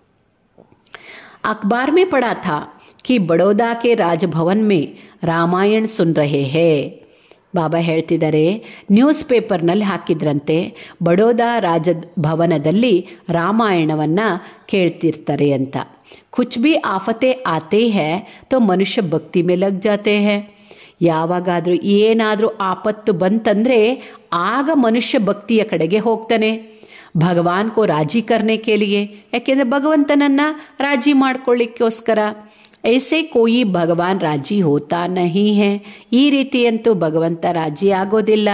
अखबार में पढ़ा था कि बड़ौदा के राजभवन में ರಾಮಾಯಣ ಸುನ್ ರಹೆ ಹೇ ಬಾಬಾ ಹೇಳ್ತಿದ್ದಾರೆ ನ್ಯೂಸ್ ಪೇಪರ್ನಲ್ಲಿ ಹಾಕಿದ್ರಂತೆ ಬಡೋದಾ ರಾಜಭವನದಲ್ಲಿ ರಾಮಾಯಣವನ್ನು ಕೇಳ್ತಿರ್ತಾರೆ ಅಂತ ಕುಚ್ ಭಿ ಆಫತೆ ಆತೆ ಹೇ ತೋ ಮನುಷ್ಯ ಭಕ್ತಿ ಮೇ ಲಗ್ ಜಾತೆ ಹೇ ಯಾವಾಗಾದರೂ ಏನಾದರೂ ಆಪತ್ತು ಬಂತಂದರೆ ಆಗ ಮನುಷ್ಯ ಭಕ್ತಿಯ ಕಡೆಗೆ ಹೋಗ್ತಾನೆ ಭಗವಾನ್ ಕೋ ರಾಜಿ ಕರ್ನೆ ಕೇಳಿಯೇ ಯಾಕೆಂದರೆ ಭಗವಂತನನ್ನು ರಾಜಿ ಮಾಡ್ಕೊಳ್ಳಿಕ್ಕೋಸ್ಕರ ऐसे कोई ಭಗವಾನ್ ರಾಜಿ ಹೋತಾ ನಹಿ ಹೇ ಈ ರೀತಿಯಂತೂ ಭಗವಂತ ರಾಜಿ ಆಗೋದಿಲ್ಲ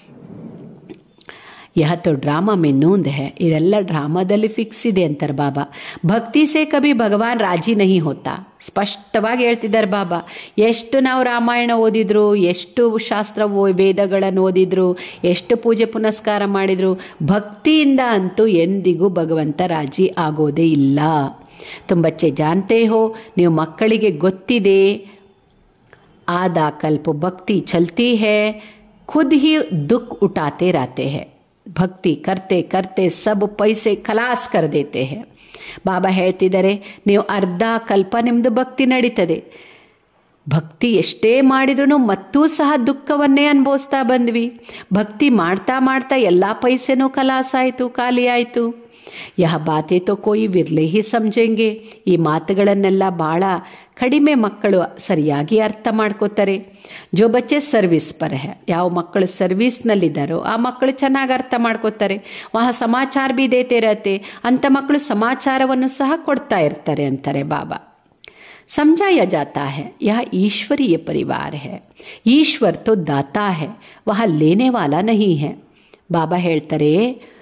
ಯಹ ತೋ ಡ್ರಾಮಾ ಮೇ ನೂಂದ್ ಹೇ ಇದೆಲ್ಲ ಡ್ರಾಮಾದಲ್ಲಿ ಫಿಕ್ಸ್ ಇದೆ ಅಂತಾರೆ ಬಾಬಾ ಭಕ್ತಿ ಸೇ ಕಭಿ ಭಗವಾನ್ ರಾಜಿ ನಹಿ ಹೋತಾ ಸ್ಪಷ್ಟವಾಗಿ ಹೇಳ್ತಿದ್ದಾರೆ ಬಾಬಾ ಎಷ್ಟು ನಾವು ರಾಮಾಯಣ ಓದಿದ್ರು ಎಷ್ಟು ಶಾಸ್ತ್ರ ಓ ವೇದಗಳನ್ನು ಓದಿದ್ರು ಎಷ್ಟು ಪೂಜೆ ಪುನಸ್ಕಾರ ಮಾಡಿದ್ರು ಭಕ್ತಿಯಿಂದ ಅಂತೂ ಎಂದಿಗೂ ಭಗವಂತ ರಾಜಿ ಆಗೋದೇ ಇಲ್ಲ ತುಂಬ ಬಚ್ಚೆ ಜಾನ್ತೆ ಹೋ ನೀವು ಮಕ್ಕಳಿಗೆ ಗೊತ್ತಿದೆ आधा कल्प भक्ति चलती है खुद ही दुख उठाते रहते हैं ಭಕ್ತಿ ಕರ್ತೆ ಕರ್ತೆ ಸಬ್ ಪೈಸೆ ಖಲಾಸ್ ಕರ್ ದೇತೆ ಹೇ ಬಾಬಾ ಹೇಳ್ತಿದ್ದಾರೆ ನೀವು ಅರ್ಧ ಕಲ್ಪ ನಿಮ್ಮದು ಭಕ್ತಿ ನಡೀತದೆ ಭಕ್ತಿ ಎಷ್ಟೇ ಮಾಡಿದ್ರೂ ಮತ್ತೂ ಸಹ ದುಃಖವನ್ನೇ ಅನುಭವಿಸ್ತಾ ಬಂದ್ವಿ ಭಕ್ತಿ ಮಾಡ್ತಾ ಮಾಡ್ತಾ ಎಲ್ಲ ಪೈಸೆನೂ ಖಲಾಸಾಯಿತು ಖಾಲಿ ಆಯಿತು ಯಹ ಬಾತೆ ತೋ ಕೋಯಿ ವಿರ್ಲೆ ಹಿ ಸಮಜೆಂಗೆ ಈ ಮಾತುಗಳನ್ನೆಲ್ಲ ಭಾಳ ಕಡಿಮೆ ಮಕ್ಕಳು ಸರಿಯಾಗಿ ಅರ್ಥ ಮಾಡ್ಕೋತಾರೆ ಜೋ ಬಚ್ಚೆ ಸರ್ವಿಸ್ ಪರ ಹೇ ಯಾವ ಮಕ್ಕಳು ಸರ್ವಿಸ್ನಲ್ಲಿದ್ದಾರೋ ಆ ಮಕ್ಕಳು ಚೆನ್ನಾಗಿ ಅರ್ಥ ಮಾಡ್ಕೋತಾರೆ ವಹ ಸಮಾಚಾರ ಬಿ ದೇತೆ ಇರತ್ತೆ ಅಂಥ ಮಕ್ಕಳು ಸಮಾಚಾರವನ್ನು ಸಹ ಕೊಡ್ತಾ ಇರ್ತಾರೆ ಅಂತಾರೆ ಬಾಬಾ समझाया जाता है यह ईश्वरीय परिवार है ईश्वर तो दाता है वह लेने वाला नहीं है ಬಾಬಾ ಹೇಳ್ತಾರೆ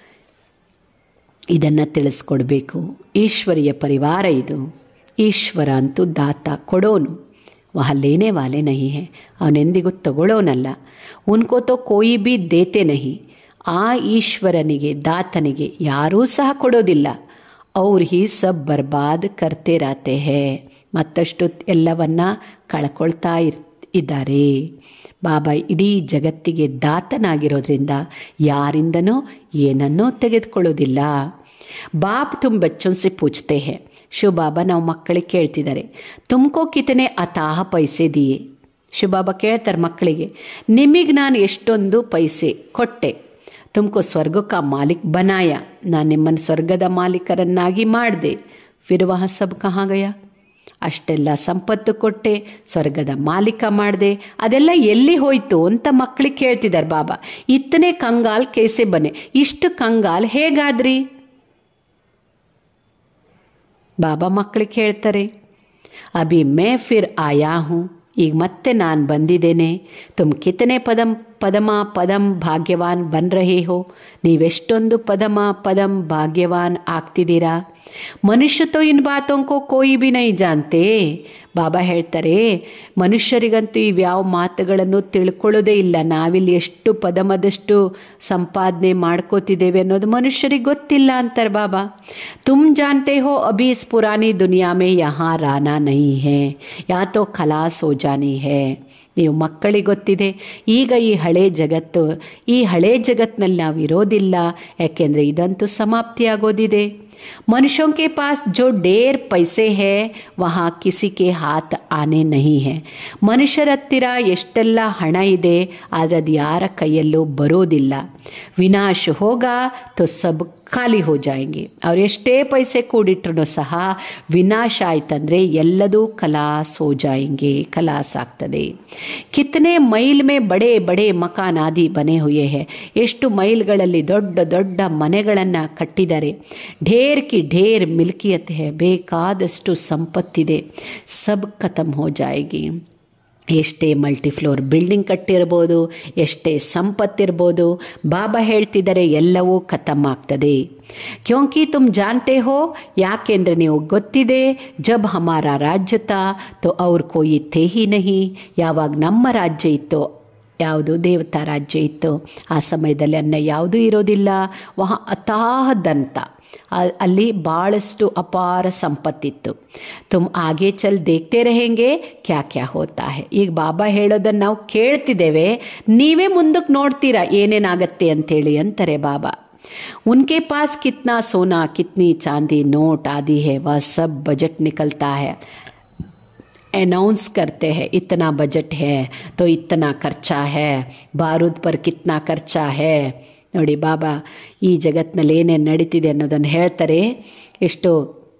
ಇದನ್ನು ತಿಳಿಸ್ಕೊಡ್ಬೇಕು ಈಶ್ವರಿಯ ಪರಿವಾರ ಇದು ಈಶ್ವರ ಅಂತೂ ದಾತ ಕೊಡೋನು ವಹ ಲೇನೆ ವಾಲೆ ನಹಿ ಹೇ ಅವನೆಂದಿಗೂ ತಗೊಳ್ಳೋನಲ್ಲ ಉನ್ಕೋ ತೋ ಕೋಯಿ ಬಿ ದೇತೆ ನಹಿ ಆ ಈಶ್ವರನಿಗೆ ದಾತನಿಗೆ ಯಾರೂ ಸಹ ಕೊಡೋದಿಲ್ಲ ಅವ್ರು ಹಿ ಸಬ್ ಬರ್ಬಾದ್ ಕರ್ತೆ ರಾತೆ ಹೇ ಮತ್ತಷ್ಟು ಎಲ್ಲವನ್ನ ಕಳ್ಕೊಳ್ತಾ ಇರ್ ಇದ್ದಾರೆ ಬಾಬಾ ಇಡೀ ಜಗತ್ತಿಗೆ ದಾತನಾಗಿರೋದ್ರಿಂದ ಯಾರಿಂದನೂ ಏನನ್ನೂ ತೆಗೆದುಕೊಳ್ಳೋದಿಲ್ಲ ಬಾಪ್ ತುಮ್ ಬಚ್ಚೋं से पूछते हैं ಶಿವಬಾಬಾ ನಾವು ಮಕ್ಕಳಿಗೆ ಕೇಳ್ತಿದ್ದಾರೆ ತುಮಕೋ ಕಿತನೆ ಅತಾಹ ಪೈಸೆ ದಿಯೆ ಶಿವಬಾಬಾ ಕೇಳ್ತಾರೆ ಮಕ್ಕಳಿಗೆ ನಿಮಗೆ ನಾನು ಎಷ್ಟೊಂದು ಪೈಸೆ ಕೊಟ್ಟೆ ತುಮಕೋ ಸ್ವರ್ಗಕ್ಕ ಮಾಲಿಕ್ ಬನಾಯ ನಾನು ನಿಮ್ಮನ್ನು ಸ್ವರ್ಗದ ಮಾಲೀಕರನ್ನಾಗಿ ಮಾಡಿದೆ ಫಿರ್ ವಹ ಸಬ್ ಕಹಾ ಗಯಾ ಅಷ್ಟೆಲ್ಲ ಸಂಪತ್ತು ಕೊಟ್ಟೆ ಸ್ವರ್ಗದ ಮಾಲೀಕ ಮಾಡಿದೆ ಅದೆಲ್ಲ ಎಲ್ಲಿ ಹೋಯ್ತು ಅಂತ ಮಕ್ಕಳಿಗೆ ಕೇಳ್ತಿದ್ದಾರೆ ಬಾಬಾ ಇತ್ತನೇ ಕಂಗಾಲ್ ಕೇಸೆ ಬನೆ ಇಷ್ಟು ಕಂಗಾಲ್ ಹೇಗಾದ್ರಿ ಬಾಬಾ ಮಕ್ಕಳಿಗೆ ಹೇಳ್ತಾರೆ ಅಭಿ ಮೇ ಫಿರ್ ಆಯಾ ಹೂँ ಈಗ ಮತ್ತೆ ನಾನು ಬಂದಿದ್ದೇನೆ ತುಮ್ ಕಿತನೆ ಪದಂ ಪದಮ ಪದಂ ಭಾಗ್ಯವಾನ್ ಬನ್ ರಹೇ ಹೋ ನೀವೆಷ್ಟೊಂದು ಪದಮ ಪದಂ ಭಾಗ್ಯವಾನ್ ಆಗ್ತಿದ್ದೀರಾ ಮನುಷ್ಯ ತೋ ಇನ್ ಬಾತೋಂಕೋ ಕೋಯಿ ಬಿ ನೈ ಜಾನ್ತೆ ಬಾಬಾ ಹೇಳ್ತಾರೆ ಮನುಷ್ಯರಿಗಂತೂ ಇವ್ಯಾವ ಮಾತುಗಳನ್ನು ತಿಳ್ಕೊಳ್ಳೋದೇ ಇಲ್ಲ ನಾವಿಲ್ಲಿ ಎಷ್ಟು ಪದಮದಷ್ಟು ಸಂಪಾದನೆ ಮಾಡ್ಕೋತಿದ್ದೇವೆ ಅನ್ನೋದು ಮನುಷ್ಯರಿಗೆ ಗೊತ್ತಿಲ್ಲ ಅಂತಾರೆ ಬಾಬಾ ತುಮ್ ಜಾನ್ತೆ ಹೋ ಅಭಿ ಇಸ್ ಪುರಾನಿ ದುನಿಯಾ ಮೇ ಯಹಾ ರಾನಾ ನೈ ಹೇ ಯಾ ತೋ ಖಲಾಸ್ ಹೋ ಜಾನಿ ಹೇ ನೀವು ಮಕ್ಕಳಿಗೆ ಗೊತ್ತಿದೆ ಈಗ ಈ ಹಳೆ ಜಗತ್ತು ಈ ಹಳೆ ಜಗತ್ತಿನಲ್ಲಿ ನಾವು ಇರೋದಿಲ್ಲ ಯಾಕೆಂದರೆ ಇದಂತೂ ಸಮಾಪ್ತಿಯಾಗೋದಿದೆ मनुष्यों के पास जो ढेर पैसे है वहाँ किसी के हाथ ಆನೆ ನಹಿ ಹೇ ಮನುಷ್ಯರ ಹತ್ತಿರ ಎಷ್ಟೆಲ್ಲ ಹಣ ಇದೆ ಆದರೆ ಅದು ಯಾರ ಕೈಯಲ್ಲೂ ಬರೋದಿಲ್ಲ ವಿನಾಶ ಹೋಗ ತೋ ಸಬ್ ಖಾಲಿ ಹೋ ಜಾಯಂಗೆ ಅವ್ರು ಎಷ್ಟೇ ಪೈಸೆ ಕೂಡಿಟ್ರು ಸಹ ವಿನಾಶ ಆಯ್ತಂದರೆ ಎಲ್ಲದೂ ಕಲಾಸ್ ಹೋ ಜಾಯಂಗೆ ಕಲಾಸ್ ಆಗ್ತದೆ ಕಿತ್ತನೆ ಮೈಲ್ ಮೇ ಬಡೆ ಬಡೆ ಮಕಾನ್ ಆದಿ ಬನೆ ಹುಯೆ ಹೇ ಎಷ್ಟು ಮೈಲ್ಗಳಲ್ಲಿ ದೊಡ್ಡ ದೊಡ್ಡ ಮನೆಗಳನ್ನು ಕಟ್ಟಿದ್ದಾರೆ ಢೇರ್ ಕಿ ಢೇರ್ ಮಿಲ್ಕಿಯತ್ ಹೇ ಬೇಕಾದಷ್ಟು ಸಂಪತ್ತಿದೆ ಸಬ್ ಖತಮ್ ಹೋ ಜಾಯಗಿ ಎಷ್ಟೇ ಮಲ್ಟಿಫ್ಲೋರ್ ಬಿಲ್ಡಿಂಗ್ ಕಟ್ಟಿರ್ಬೋದು ಎಷ್ಟೇ ಸಂಪತ್ತಿರ್ಬೋದು ಬಾಬಾ ಹೇಳ್ತಿದ್ದಾರೆ ಎಲ್ಲವೂ ಖತಮ್ ಆಗ್ತದೆ ಕ್ಯೋಂಕಿ ತುಮ್ ಜಾನ್ತೆ ಹೋ ಯಾಕೆಂದರೆ ನೀವು ಗೊತ್ತಿದೆ ಜಬ್ ಹಮಾರ ರಾಜ್ಯ ತಾ ತೋ ಅವ್ರ ಕೋಯಿ ಥೇ ಹಿ ನಹಿ ಯಾವಾಗ ನಮ್ಮ ರಾಜ್ಯ ಇತ್ತೋ ಯಾವುದು ದೇವತಾ ರಾಜ್ಯ ಇತ್ತು ಆ ಸಮಯದಲ್ಲಿ ಅನ್ನ ಯಾವುದೂ ಇರೋದಿಲ್ಲ ವಹ ಅತಾಹದಂತ ಆ- ಅಲ್ಲಿ ಭಾಳಷ್ಟು ಅಪಾರ ಸಂಪತ್ತಿತ್ತು ತುಮ್ ಆಗೆ ಚಲ್ ದೇಖ್ತೆ रहेंगे ಕ್ಯಾ ಕ್ಯಾ ಹೋತಾ ಹೇ ಈಗ ಬಾಬಾ ಹೇಳೋದನ್ನು ನಾವು ಕೇಳ್ತಿದ್ದೇವೆ ನೀವೇ ಮುಂದಕ್ಕೆ ನೋಡ್ತೀರಾ ಏನೇನಾಗತ್ತೆ ಅಂತೇಳಿ ಅಂತಾರೆ ಬಾಬಾ उनके पास कितना सोना कितनी चांदी नोट आदि है वह सब बजट निकलता है अनाउंस करते हैं इतना बजट है तो इतना खर्चा है बारूद पर कितना ಖರ್ಚಾ है ನೋಡಿ ಬಾಬಾ ಈ ಜಗತ್ತಿನಲ್ಲಿ ಏನೇನು ನಡೀತಿದೆ ಅನ್ನೋದನ್ನು ಹೇಳ್ತಾರೆ ಎಷ್ಟು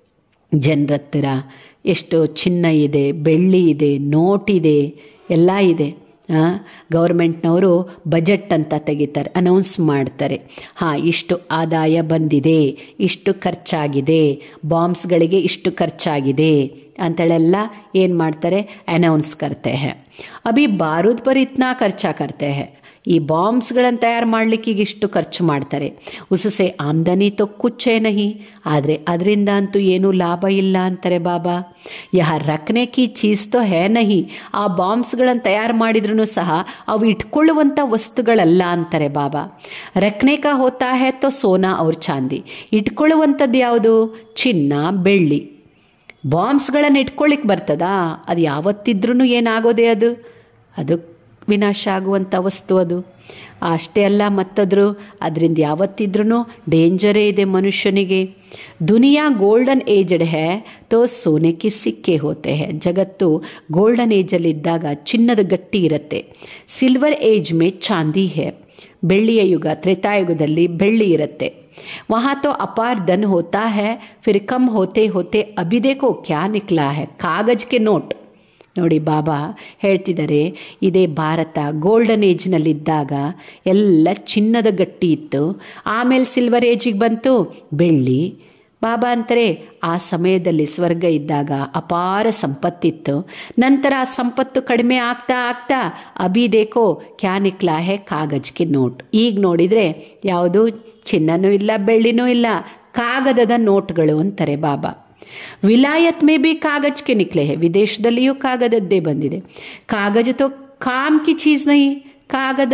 ಜನರ ಹತ್ತಿರ ಎಷ್ಟು ಚಿನ್ನ ಇದೆ ಬೆಳ್ಳಿ ಇದೆ ನೋಟ್ ಇದೆ ಎಲ್ಲ ಇದೆ ಗೌರ್ಮೆಂಟ್ನವರು ಬಜೆಟ್ ಅಂತ ತೆಗಿತಾರೆ ಅನೌನ್ಸ್ ಮಾಡ್ತಾರೆ ಹಾಂ ಇಷ್ಟು ಆದಾಯ ಬಂದಿದೆ ಇಷ್ಟು ಖರ್ಚಾಗಿದೆ ಬಾಂಬ್ಸ್ಗಳಿಗೆ ಇಷ್ಟು ಖರ್ಚಾಗಿದೆ ಅಂತೇಳೆಲ್ಲ ಏನು ಮಾಡ್ತಾರೆ ಅನೌನ್ಸ್ करते हैं ಅಭಿ ಬಾರೂದ್ ಪರ್ ಇತ್ನಾ ಖರ್ಚಾ करते हैं ಈ ಬಾಂಬ್ಸ್ಗಳನ್ನು ತಯಾರು ಮಾಡಲಿಕ್ಕೆ ಈಗ ಇಷ್ಟು ಖರ್ಚು ಮಾಡ್ತಾರೆ ಉಸುಸೆ ಆಮ್ದನಿ ತೊ ಕುಚ್ಚೇ ನಹಿ ಆದರೆ ಅದರಿಂದ ಅಂತೂ ಏನೂ ಲಾಭ ಇಲ್ಲ ಅಂತಾರೆ ಬಾಬಾ ಯಹ ರಕ್ನೆ ಕಿ ಚೀಸ್ ತೋ ಹೇ ನಹಿ ಆ ಬಾಂಬ್ಸ್ಗಳನ್ನು ತಯಾರು ಮಾಡಿದ್ರೂ ಸಹ ಅವು ಇಟ್ಕೊಳ್ಳುವಂಥ ವಸ್ತುಗಳಲ್ಲ ಅಂತಾರೆ ಬಾಬಾ ರಕ್ನೆ ಕಾ ಹೋತಾ ಹೇ ತೋ ಸೋನಾ ಅವ್ರ ಚಾಂದಿ ಇಟ್ಕೊಳ್ಳುವಂಥದ್ದು ಯಾವುದು ಚಿನ್ನ ಬೆಳ್ಳಿ ಬಾಂಬ್ಸ್ಗಳನ್ನು ಇಟ್ಕೊಳ್ಳಿಕ್ಕೆ ಬರ್ತದಾ ಅದು ಯಾವತ್ತಿದ್ರೂ ಏನಾಗೋದೇ ಅದು ಅದು ವಿನಾಶ ಆಗುವಂಥ ವಸ್ತು ಅದು ಅಷ್ಟೇ ಅಲ್ಲ ಮತ್ತದ್ರು ಅದರಿಂದ ಯಾವತ್ತಿದ್ರೂ ಡೇಂಜರೇ ಇದೆ ಮನುಷ್ಯನಿಗೆ ದುನಿಯಾ ಗೋಲ್ಡನ್ ಏಜ್ಡ್ ಹೇ ತೋ ಸೋನೆಕ್ಕೆ ಸಿಕ್ಕೇ ಹೋತೆ ಹೇ ಜಗತ್ತು ಗೋಲ್ಡನ್ ಏಜಲ್ಲಿದ್ದಾಗ ಚಿನ್ನದ ಗಟ್ಟಿ ಇರುತ್ತೆ ಸಿಲ್ವರ್ ಏಜ್ ಮೇ ಚಾಂದಿ ಹೇ ಬೆಳ್ಳಿಯ ಯುಗ ತ್ರೇತಾಯುಗದಲ್ಲಿ ಬೆಳ್ಳಿ ಇರುತ್ತೆ वहाँ तो अपार धन होता है फिर कम होते होते अभी देखो क्या निकला है कागज के ನೋಟ್ ನೋಡಿ ಬಾಬಾ ಹೇಳ್ತಿದ್ದಾರೆ ಇದೇ ಭಾರತ ಗೋಲ್ಡನ್ ಏಜ್ನಲ್ಲಿದ್ದಾಗ ಎಲ್ಲ ಚಿನ್ನದ ಗಟ್ಟಿ ಇತ್ತು ಆಮೇಲೆ ಸಿಲ್ವರ್ ಏಜಿಗೆ ಬಂತು ಬೆಳ್ಳಿ ಬಾಬಾ ಅಂತಾರೆ ಆ ಸಮಯದಲ್ಲಿ ಸ್ವರ್ಗ ಇದ್ದಾಗ ಅಪಾರ ಸಂಪತ್ತಿತ್ತು ನಂತರ ಆ ಸಂಪತ್ತು ಕಡಿಮೆ ಆಗ್ತಾ ಆಗ್ತಾ ಅಭಿ ದೇಕೋ ಕ್ಯಾ ನಿಕ್ಲಾ ಹೇ ಕಾಗಜ್ಗೆ ನೋಟ್ ಈಗ ನೋಡಿದರೆ ಯಾವುದು ಚಿನ್ನನೂ ಇಲ್ಲ ಬೆಳ್ಳಿನೂ ಇಲ್ಲ ಕಾಗದದ ನೋಟ್ಗಳು ಅಂತಾರೆ ಬಾಬಾ ವಿಲಾಯತ್ ಮೇ ಬಿ ಕಾಗಜ್ಗೆ ನಿಕ್ಲೆ ಹೇ ವಿದೇಶದಲ್ಲಿಯೂ ಕಾಗದದ್ದೇ ಬಂದಿದೆ ಕಾಗಜ ತೋ ಕಾಮ್ ಕಿ ಚೀಸ್ ನಹಿ ಕಾಗದ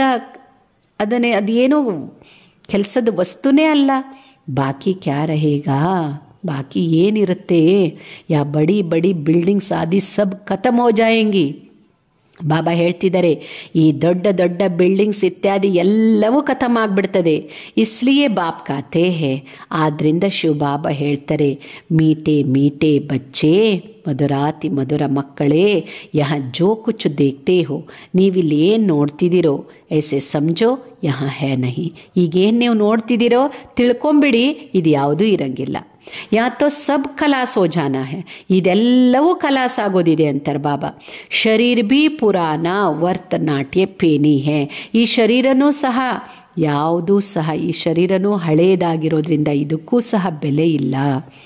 ಅದನ್ನೇ ಅದೇನು ಕೆಲಸದ ವಸ್ತುನೇ ಅಲ್ಲ ಬಾಕಿ ಕ್ಯಾ ರಹೇಗಾ ಬಾಕಿ ಏನಿರುತ್ತೆ ಯಾ ಬಡಿ ಬಡಿ ಬಿಲ್ಡಿಂಗ್ಸ್ ಆದಿ ಸಬ್ ಖತಮ್ ಹೋ ಜಾಯಂಗಿ ಬಾಬಾ ಹೇಳ್ತಿದ್ದಾರೆ ಈ ದೊಡ್ಡ ದೊಡ್ಡ ಬಿಲ್ಡಿಂಗ್ಸ್ ಇತ್ಯಾದಿ ಎಲ್ಲವೂ ಖತಮ್ ಆಗಿಬಿಡ್ತದೆ ಇಸ್ಲಿಯೇ ಬಾಪ್ ಕಾತೆ ಹೇ ಆದ್ದರಿಂದ ಶಿವ ಬಾಬಾ ಹೇಳ್ತಾರೆ ಮೀಟೆ ಮೀಟೆ ಬಚ್ಚೆ ಮಧುರಾತಿ ಮಧುರ ಮಕ್ಕಳೇ ಯಹ ಜೋ ಕುಚ್ ದೇಖ್ತೇ ಹೋ ನೀವಿಲ್ಲಿ ಏನು ನೋಡ್ತಿದ್ದೀರೋ ಐಸೆ ಸಮಜೋ ಯಹ ಹೇ ನಹಿ ಈಗೇನು ನೀವು ನೋಡ್ತಿದ್ದೀರೋ ತಿಳ್ಕೊಂಬಿಡಿ ಇದು ಯಾವುದೂ ಇರಂಗಿಲ್ಲ ಯಾತೋ ಸಬ್ ಖಲಾಸ್ ಹೋ ಜಾನ ಹೇ ಇದೆಲ್ಲವೂ ಖಲಾಸ್ ಆಗೋದಿದೆ ಅಂತಾರೆ ಬಾಬಾ ಶರೀರ್ ಭೀ ಪುರಾಣ ವರ್ತ ನಾಟ್ಯ ಪೇನಿ ಹೇ ಈ ಶರೀರನೂ ಸಹ ಯಾವುದೂ ಸಹ ಈ ಶರೀರನೂ ಹಳೇದಾಗಿರೋದ್ರಿಂದ ಇದಕ್ಕೂ ಸಹ ಬೆಲೆ ಇಲ್ಲ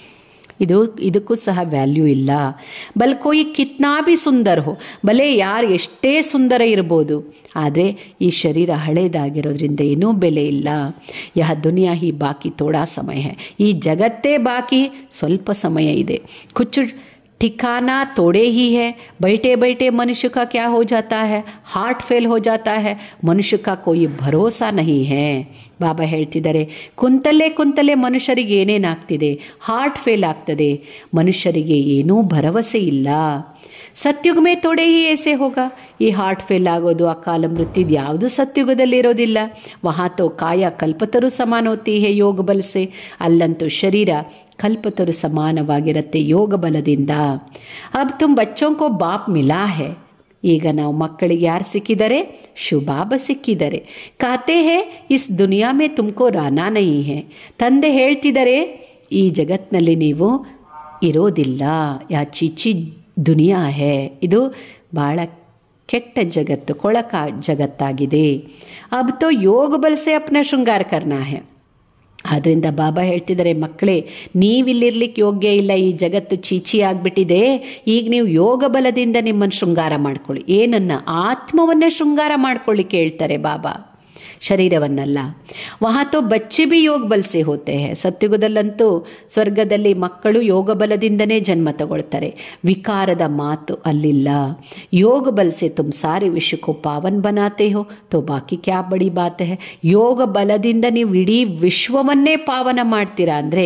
ಇದು ಇದಕ್ಕೂ ಸಹ ವ್ಯಾಲ್ಯೂ ಇಲ್ಲ ಬಲ್ ಕೊಯ್ ಕಿತ್ನಾ ಭಿ ಸುಂದರ ಹೋ ಭಲೆ ಯಾರು ಎಷ್ಟೇ ಸುಂದರ ಇರ್ಬೋದು ಆದರೆ ಈ ಶರೀರ ಹಳೇದಾಗಿರೋದ್ರಿಂದ ಏನೂ ಬೆಲೆ ಇಲ್ಲ ಯಹ ದುನಿಯಾ ಹಿ ಬಾಕಿ ತೋಡಾ ಸಮಯ ಹೇ ಈ ಜಗತ್ತೇ ಬಾಕಿ ಸ್ವಲ್ಪ ಸಮಯ ಇದೆ ಕುಚ್ಚು ठिकाना तोड़े ही है बैठे बैठे मनुष्य का क्या हो जाता है हार्ट फेल हो जाता है ಮನುಷ್ಯ का कोई ಭರೋಸಾ नहीं है ಬಾಬಾ ಹೇಳ್ತಿದ್ದಾರೆ ಕುಂತಲ್ಲೇ ಕುಂತಲ್ಲೇ ಮನುಷ್ಯರಿಗೆ ಏನೇನಾಗ್ತಿದೆ ಹಾರ್ಟ್ ಫೇಲ್ ಆಗ್ತದೆ ಮನುಷ್ಯರಿಗೆ ಏನೂ ಭರವಸೆ ಇಲ್ಲ ಸತ್ಯುಗಮೇ ತೊಡೆ ಹಿ ಏಸೆ ಹೋಗ ಈ ಹಾರ್ಟ್ ಫೇಲ್ ಆಗೋದು ಅಕಾಲ ಮೃತ್ಯು ಯಾವುದು ಸತ್ಯುಗದಲ್ಲಿ ಇರೋದಿಲ್ಲ ವಹಾತೋ ಕಾಯ ಕಲ್ಪತರು ಸಮಾನ ಹೋತಿ ಹೇ ಯೋಗ ಬಲಸೆ ಅಲ್ಲಂತೂ ಶರೀರ ಕಲ್ಪತರು ಸಮಾನವಾಗಿರುತ್ತೆ ಯೋಗ ಬಲದಿಂದ ಅಬ್ ತುಮ್ ಬಚ್ಚೋಂ ಕೋ ಬಾಪ್ ಮಿಲಾ ಹೇ ಈಗ ನಾವು ಮಕ್ಕಳಿಗೆ ಯಾರು ಸಿಕ್ಕಿದ್ದಾರೆ ಶಿವಬಾಬಾ ಸಿಕ್ಕಿದ್ದಾರೆ ಕಾತೆ ಹೇ ಇಸ್ ದುನಿಯಾ ಮೇ ತುಮಕೋ ರಾನಾ ನಹಿ ಹೇ ತಂದೆ ಹೇಳ್ತಿದ್ದಾರೆ ಈ ಜಗತ್ತಿನಲ್ಲಿ ನೀವು ಇರೋದಿಲ್ಲ ಯಾ ಚಿಚಿ ದುನಿಯಾ ಹೇ ಇದು ಭಾಳ ಕೆಟ್ಟ ಜಗತ್ತು ಕೊಳಕ ಜಗತ್ತಾಗಿದೆ ಅಬ್ ತೋ ಯೋಗ ಬಲಸೆ ಅಪ್ನ ಶೃಂಗಾರ ಕರ್ನಾ ಹೇ ಆದ್ದರಿಂದ ಬಾಬಾ ಹೇಳ್ತಿದ್ದಾರೆ ಮಕ್ಕಳೇ ನೀವಿಲ್ಲಿರ್ಲಿಕ್ಕೆ ಯೋಗ್ಯ ಇಲ್ಲ ಈ ಜಗತ್ತು ಚೀಚಿ ಆಗಿಬಿಟ್ಟಿದೆ ಈಗ ನೀವು ಯೋಗ ಬಲದಿಂದ ನಿಮ್ಮನ್ನು ಶೃಂಗಾರ ಮಾಡ್ಕೊಳ್ಳಿ ಏನನ್ನ ಆತ್ಮವನ್ನೇ ಶೃಂಗಾರ ಮಾಡ್ಕೊಳ್ಳಿಕ್ಕೆ ಹೇಳ್ತಾರೆ ಬಾಬಾ ಶರೀರವನ್ನಲ್ಲ ವಹಾ ತೋ ಬಚ್ಚೆ ಬಿ ಯೋಗ ಬಲ್ ಸೆ ಹೋತೆ ಹೇ ಸತ್ಯುಗದಲ್ಲಂತೂ ಸ್ವರ್ಗದಲ್ಲಿ ಮಕ್ಕಳು ಯೋಗ ಬಲದಿಂದನೇ ಜನ್ಮ ತಗೊಳ್ತಾರೆ ವಿಕಾರದ ಮಾತು ಅಲ್ಲಿಲ್ಲ ಯೋಗ ಬಲ್ ಸೆ ತುಮ್ ಸಾರಿ ವಿಶ್ವಕ್ಕೂ ಪಾವನ್ ಬನಾತೆ ಹೋ ತೋ ಬಾಕಿ ಕ್ಯಾ ಬಡಿ ಬಾತ್ ಹೇ ಯೋಗ ಬಲದಿಂದ ನೀವು ಇಡೀ ವಿಶ್ವವನ್ನೇ ಪಾವನ ಮಾಡ್ತೀರಾ ಅಂದರೆ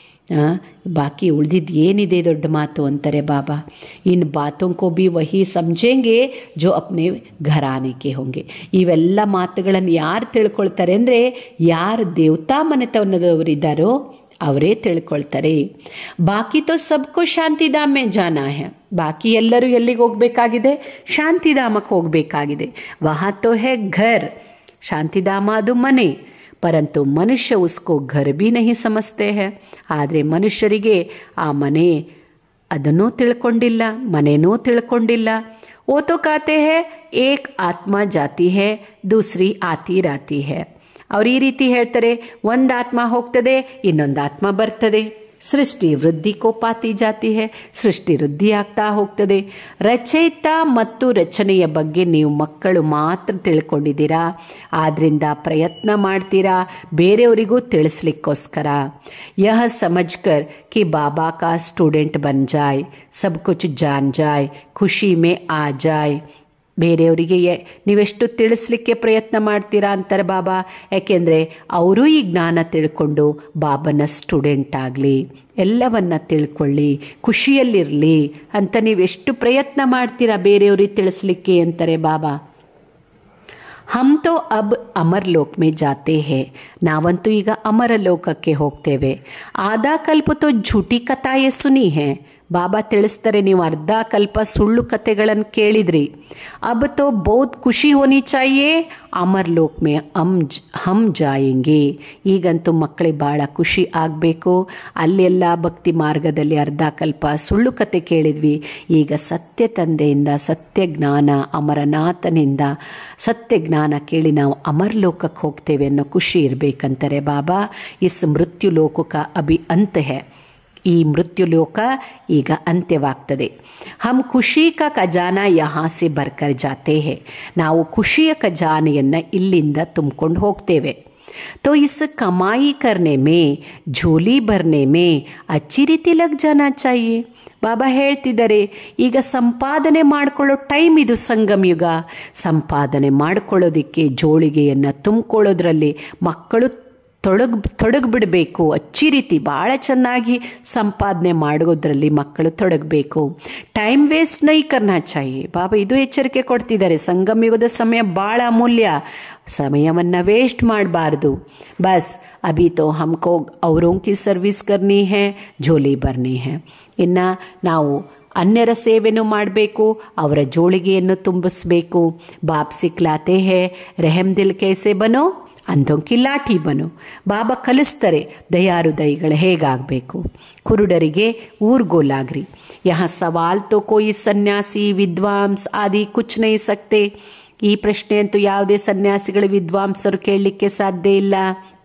ಬಾಕಿ ಉಳಿದಿದ್ದು ಏನಿದೆ ದೊಡ್ಡ ಮಾತು ಅಂತಾರೆ ಬಾಬಾ ಇನ್ ಬಾತೋं को भी वही समझेंगे जो अपने ಘರಾನೆಗೆ ಹೋಂಗೆ ಇವೆಲ್ಲ ಮಾತುಗಳನ್ನು ಯಾರು ತಿಳ್ಕೊಳ್ತಾರೆ ಅಂದರೆ ಯಾರು ದೇವತಾ ಮನೆತನದವರಿದ್ದಾರೋ ಅವರೇ ತಿಳ್ಕೊಳ್ತಾರೆ ಬಾಕಿ ತೋ ಸಬ್ಕೋ ಶಾಂತಿಧಾಮ್ ಮೇ ಜಾನಾ ಹೇ ಬಾಕಿ ಎಲ್ಲರೂ ಎಲ್ಲಿಗೆ ಹೋಗಬೇಕಾಗಿದೆ ಶಾಂತಿಧಾಮಕ್ಕೆ ಹೋಗಬೇಕಾಗಿದೆ ವಹಾ ತೋ ಹೇ ಘರ್ ಶಾಂತಿಧಾಮ ಅದು ಮನೆ ಪರಂತು ಮನುಷ್ಯ ಉಸ್ಕೋ ಘರ್ ಬಿ ನಹಿ ಸಮಸ್ತೆ ಹೇ ಆದರೆ ಮನುಷ್ಯರಿಗೆ ಆ ಮನೆ ಅದನ್ನೂ ತಿಳ್ಕೊಂಡಿಲ್ಲ ಮನೆನೂ ತಿಳ್ಕೊಂಡಿಲ್ಲ ಓ ತೋ ಕಾತೆ ಹೇ ಏಕ್ ಆತ್ಮ ಜಾತಿ ಹೇ ದೂಸರಿ ಆತಿ ರಾತಿ ಹೇ ಅವ್ರು ಈ ರೀತಿ ಹೇಳ್ತಾರೆ ಒಂದು ಆತ್ಮ ಹೋಗ್ತದೆ ಇನ್ನೊಂದು ಆತ್ಮ ಬರ್ತದೆ ಸೃಷ್ಟಿ ವೃದ್ಧಿ ಕೋಪಾತಿ ಜಾತಿ ಹೇ ಸೃಷ್ಟಿ ವೃದ್ಧಿ ಆಗ್ತಾ ಹೋಗ್ತದೆ ರಚಯಿತ ಮತ್ತು ರಚನೆಯ ಬಗ್ಗೆ ನೀವು ಮಕ್ಕಳು ಮಾತ್ರ ತಿಳ್ಕೊಂಡಿದ್ದೀರಾ ಆದ್ದರಿಂದ ಪ್ರಯತ್ನ ಮಾಡ್ತೀರಾ ಬೇರೆಯವರಿಗೂ ತಿಳಿಸ್ಲಿಕ್ಕೋಸ್ಕರ ಯಹ ಸಮಜ್ಕರ್ कि बाबा का स्टूडेंट बन जाए सब कुछ जान जाए ಖುಷಿ ಮೇ ಆ ಜಾಯ್ ಬೇರೆಯವರಿಗೆ ಎ- ನೀವೆಷ್ಟು ತಿಳಿಸ್ಲಿಕ್ಕೆ ಪ್ರಯತ್ನ ಮಾಡ್ತೀರಾ ಅಂತಾರೆ ಬಾಬಾ ಯಾಕೆಂದರೆ ಅವರೂ ಈ ಜ್ಞಾನ ತಿಳ್ಕೊಂಡು ಬಾಬನ ಸ್ಟೂಡೆಂಟ್ ಆಗಲಿ ಎಲ್ಲವನ್ನ ತಿಳ್ಕೊಳ್ಳಿ ಖುಷಿಯಲ್ಲಿರಲಿ ಅಂತ ನೀವೆಷ್ಟು ಪ್ರಯತ್ನ ಮಾಡ್ತೀರಾ ಬೇರೆಯವ್ರಿಗೆ ತಿಳಿಸ್ಲಿಕ್ಕೆ ಅಂತಾರೆ ಬಾಬಾ ಹಮ್ ತೋ ಅಬ್ ಅಮರ್ ಲೋಕ್ ಮೇ ಜಾತೆ ಹೇ ನಾವಂತೂ ಈಗ ಅಮರ ಲೋಕಕ್ಕೆ ಹೋಗ್ತೇವೆ ಆದಾ ಕಲ್ಪ ತೋ ಝೂಟಿ ಕಥಾಯೇ ಸುನಿ ಹೇ ಬಾಬಾ ತಿಳಿಸ್ತಾರೆ ನೀವು ಅರ್ಧ ಕಲ್ಪ ಸುಳ್ಳು ಕತೆಗಳನ್ನು ಕೇಳಿದ್ರಿ ಅಬ್ ತೋ ಬಹುತ್ ಖುಷಿ ಹೋನಿ ಚಾಹಿಯೇ ಅಮರ್ ಲೋಕ್ ಮೇ ಅಮ್ ಜ್- ಹಮ್ ಜಾಯೆಂಗೆ ಈಗಂತೂ ಮಕ್ಕಳಿಗೆ ಭಾಳ ಖುಷಿ ಆಗಬೇಕು ಅಲ್ಲೆಲ್ಲ ಭಕ್ತಿ ಮಾರ್ಗದಲ್ಲಿ ಅರ್ಧ ಕಲ್ಪ ಸುಳ್ಳು ಕತೆ ಕೇಳಿದ್ವಿ ಈಗ ಸತ್ಯ ತಂದೆಯಿಂದ ಸತ್ಯ ಜ್ಞಾನ ಅಮರನಾಥನಿಂದ ಸತ್ಯ ಜ್ಞಾನ ಕೇಳಿ ನಾವು ಅಮರ್ ಲೋಕಕ್ಕೆ ಹೋಗ್ತೇವೆ ಅನ್ನೋ ಖುಷಿ ಇರಬೇಕಂತಾರೆ ಬಾಬಾ ಇಸ್ ಮೃತ್ಯು ಲೋಕಕ ಅಭಿ ಅಂತ್ ಹೇ ಈ ಮೃತ್ಯು ಲೋಕ ಈಗ ಅಂತ್ಯವಾಗ್ತದೆ ಹಮ್ ಖುಷಿ ಕ ಖಜಾನ ಯಹಾ ಸೆ ಬರ್ಕರ್ ಜಾತೆ ಹೇ ನಾವು ಖುಷಿಯ ಖಜಾನೆಯನ್ನು ಇಲ್ಲಿಂದ ತುಂಬಿಕೊಂಡು ಹೋಗ್ತೇವೆ तो इस कमाई करने में झोली भरने में अच्छी ರೀತಿ ಲಗ್ ಜಾನಾ ಚಾಹಿಯೇ ಬಾಬಾ ಹೇಳ್ತಿದ್ದಾರೆ ಈಗ ಸಂಪಾದನೆ ಮಾಡಿಕೊಳ್ಳೋ ಟೈಮ್ ಇದು ಸಂಗಮ್ ಯುಗ ಸಂಪಾದನೆ ಮಾಡ್ಕೊಳ್ಳೋದಕ್ಕೆ ಜೋಳಿಗೆಯನ್ನು ತುಂಬಿಕೊಳ್ಳೋದ್ರಲ್ಲಿ ಮಕ್ಕಳು ತೊಡಗ್ ತೊಡಗಿಬಿಡಬೇಕು ಅಚ್ಚಿ ರೀತಿ ಭಾಳ ಚೆನ್ನಾಗಿ ಸಂಪಾದನೆ ಮಾಡೋದ್ರಲ್ಲಿ ಮಕ್ಕಳು ತೊಡಗಬೇಕು ಟೈಮ್ ವೇಸ್ಟ್ ನೈ ಕರ್ನಾ ಚಾಯಿ ಬಾಬಾ ಇದು ಎಚ್ಚರಿಕೆ ಕೊಡ್ತಿದ್ದಾರೆ ಸಂಗಮ ಯುಗದ ಸಮಯ ಭಾಳ ಅಮೂಲ್ಯ ಸಮಯವನ್ನು ವೇಸ್ಟ್ ಮಾಡಬಾರ್ದು ಬಸ್ ಅಭಿ ತೋ ಹಮ್ಕೋ ಅವರೋं की ಸರ್ವಿಸ್ ಕರ್ನಿ ಹೇ ಝೋಲಿ ಬರ್ನಿ ಹೇ ಇನ್ನು ನಾವು ಅನ್ಯರ ಸೇವೆನೂ ಮಾಡಬೇಕು ಅವರ ಜೋಳಿಗೆಯನ್ನು ತುಂಬಿಸ್ಬೇಕು ಬಾಪ್ ಸಿಕ್ಲಾತೆ ಹೇ ರೆಹಮ್ ದಿಲ್ ಕೈಸೆ ಬನೋ ಅಂದೊಂಕಿ ಲಾಠಿ ಬನು ಬಾಬಾ ಕಲಿಸ್ತಾರೆ ದಯಾರು ದೈಗಳು ಹೇಗಾಗಬೇಕು ಕುರುಡರಿಗೆ ಊರ್ಗೋಲಾಗ್ರಿ ಯಹ ಸವಾಲ್ ತೋ ಕೋಯಿ ಸನ್ಯಾಸಿ ವಿದ್ವಾಂಸ್ ಆದಿ ಕುಚ್ ನೈ ಸಕ್ತೆ ಈ ಪ್ರಶ್ನೆ ಅಂತೂ ಯಾವುದೇ ಸನ್ಯಾಸಿಗಳು ವಿದ್ವಾಂಸರು ಕೇಳಲಿಕ್ಕೆ ಸಾಧ್ಯ ಇಲ್ಲ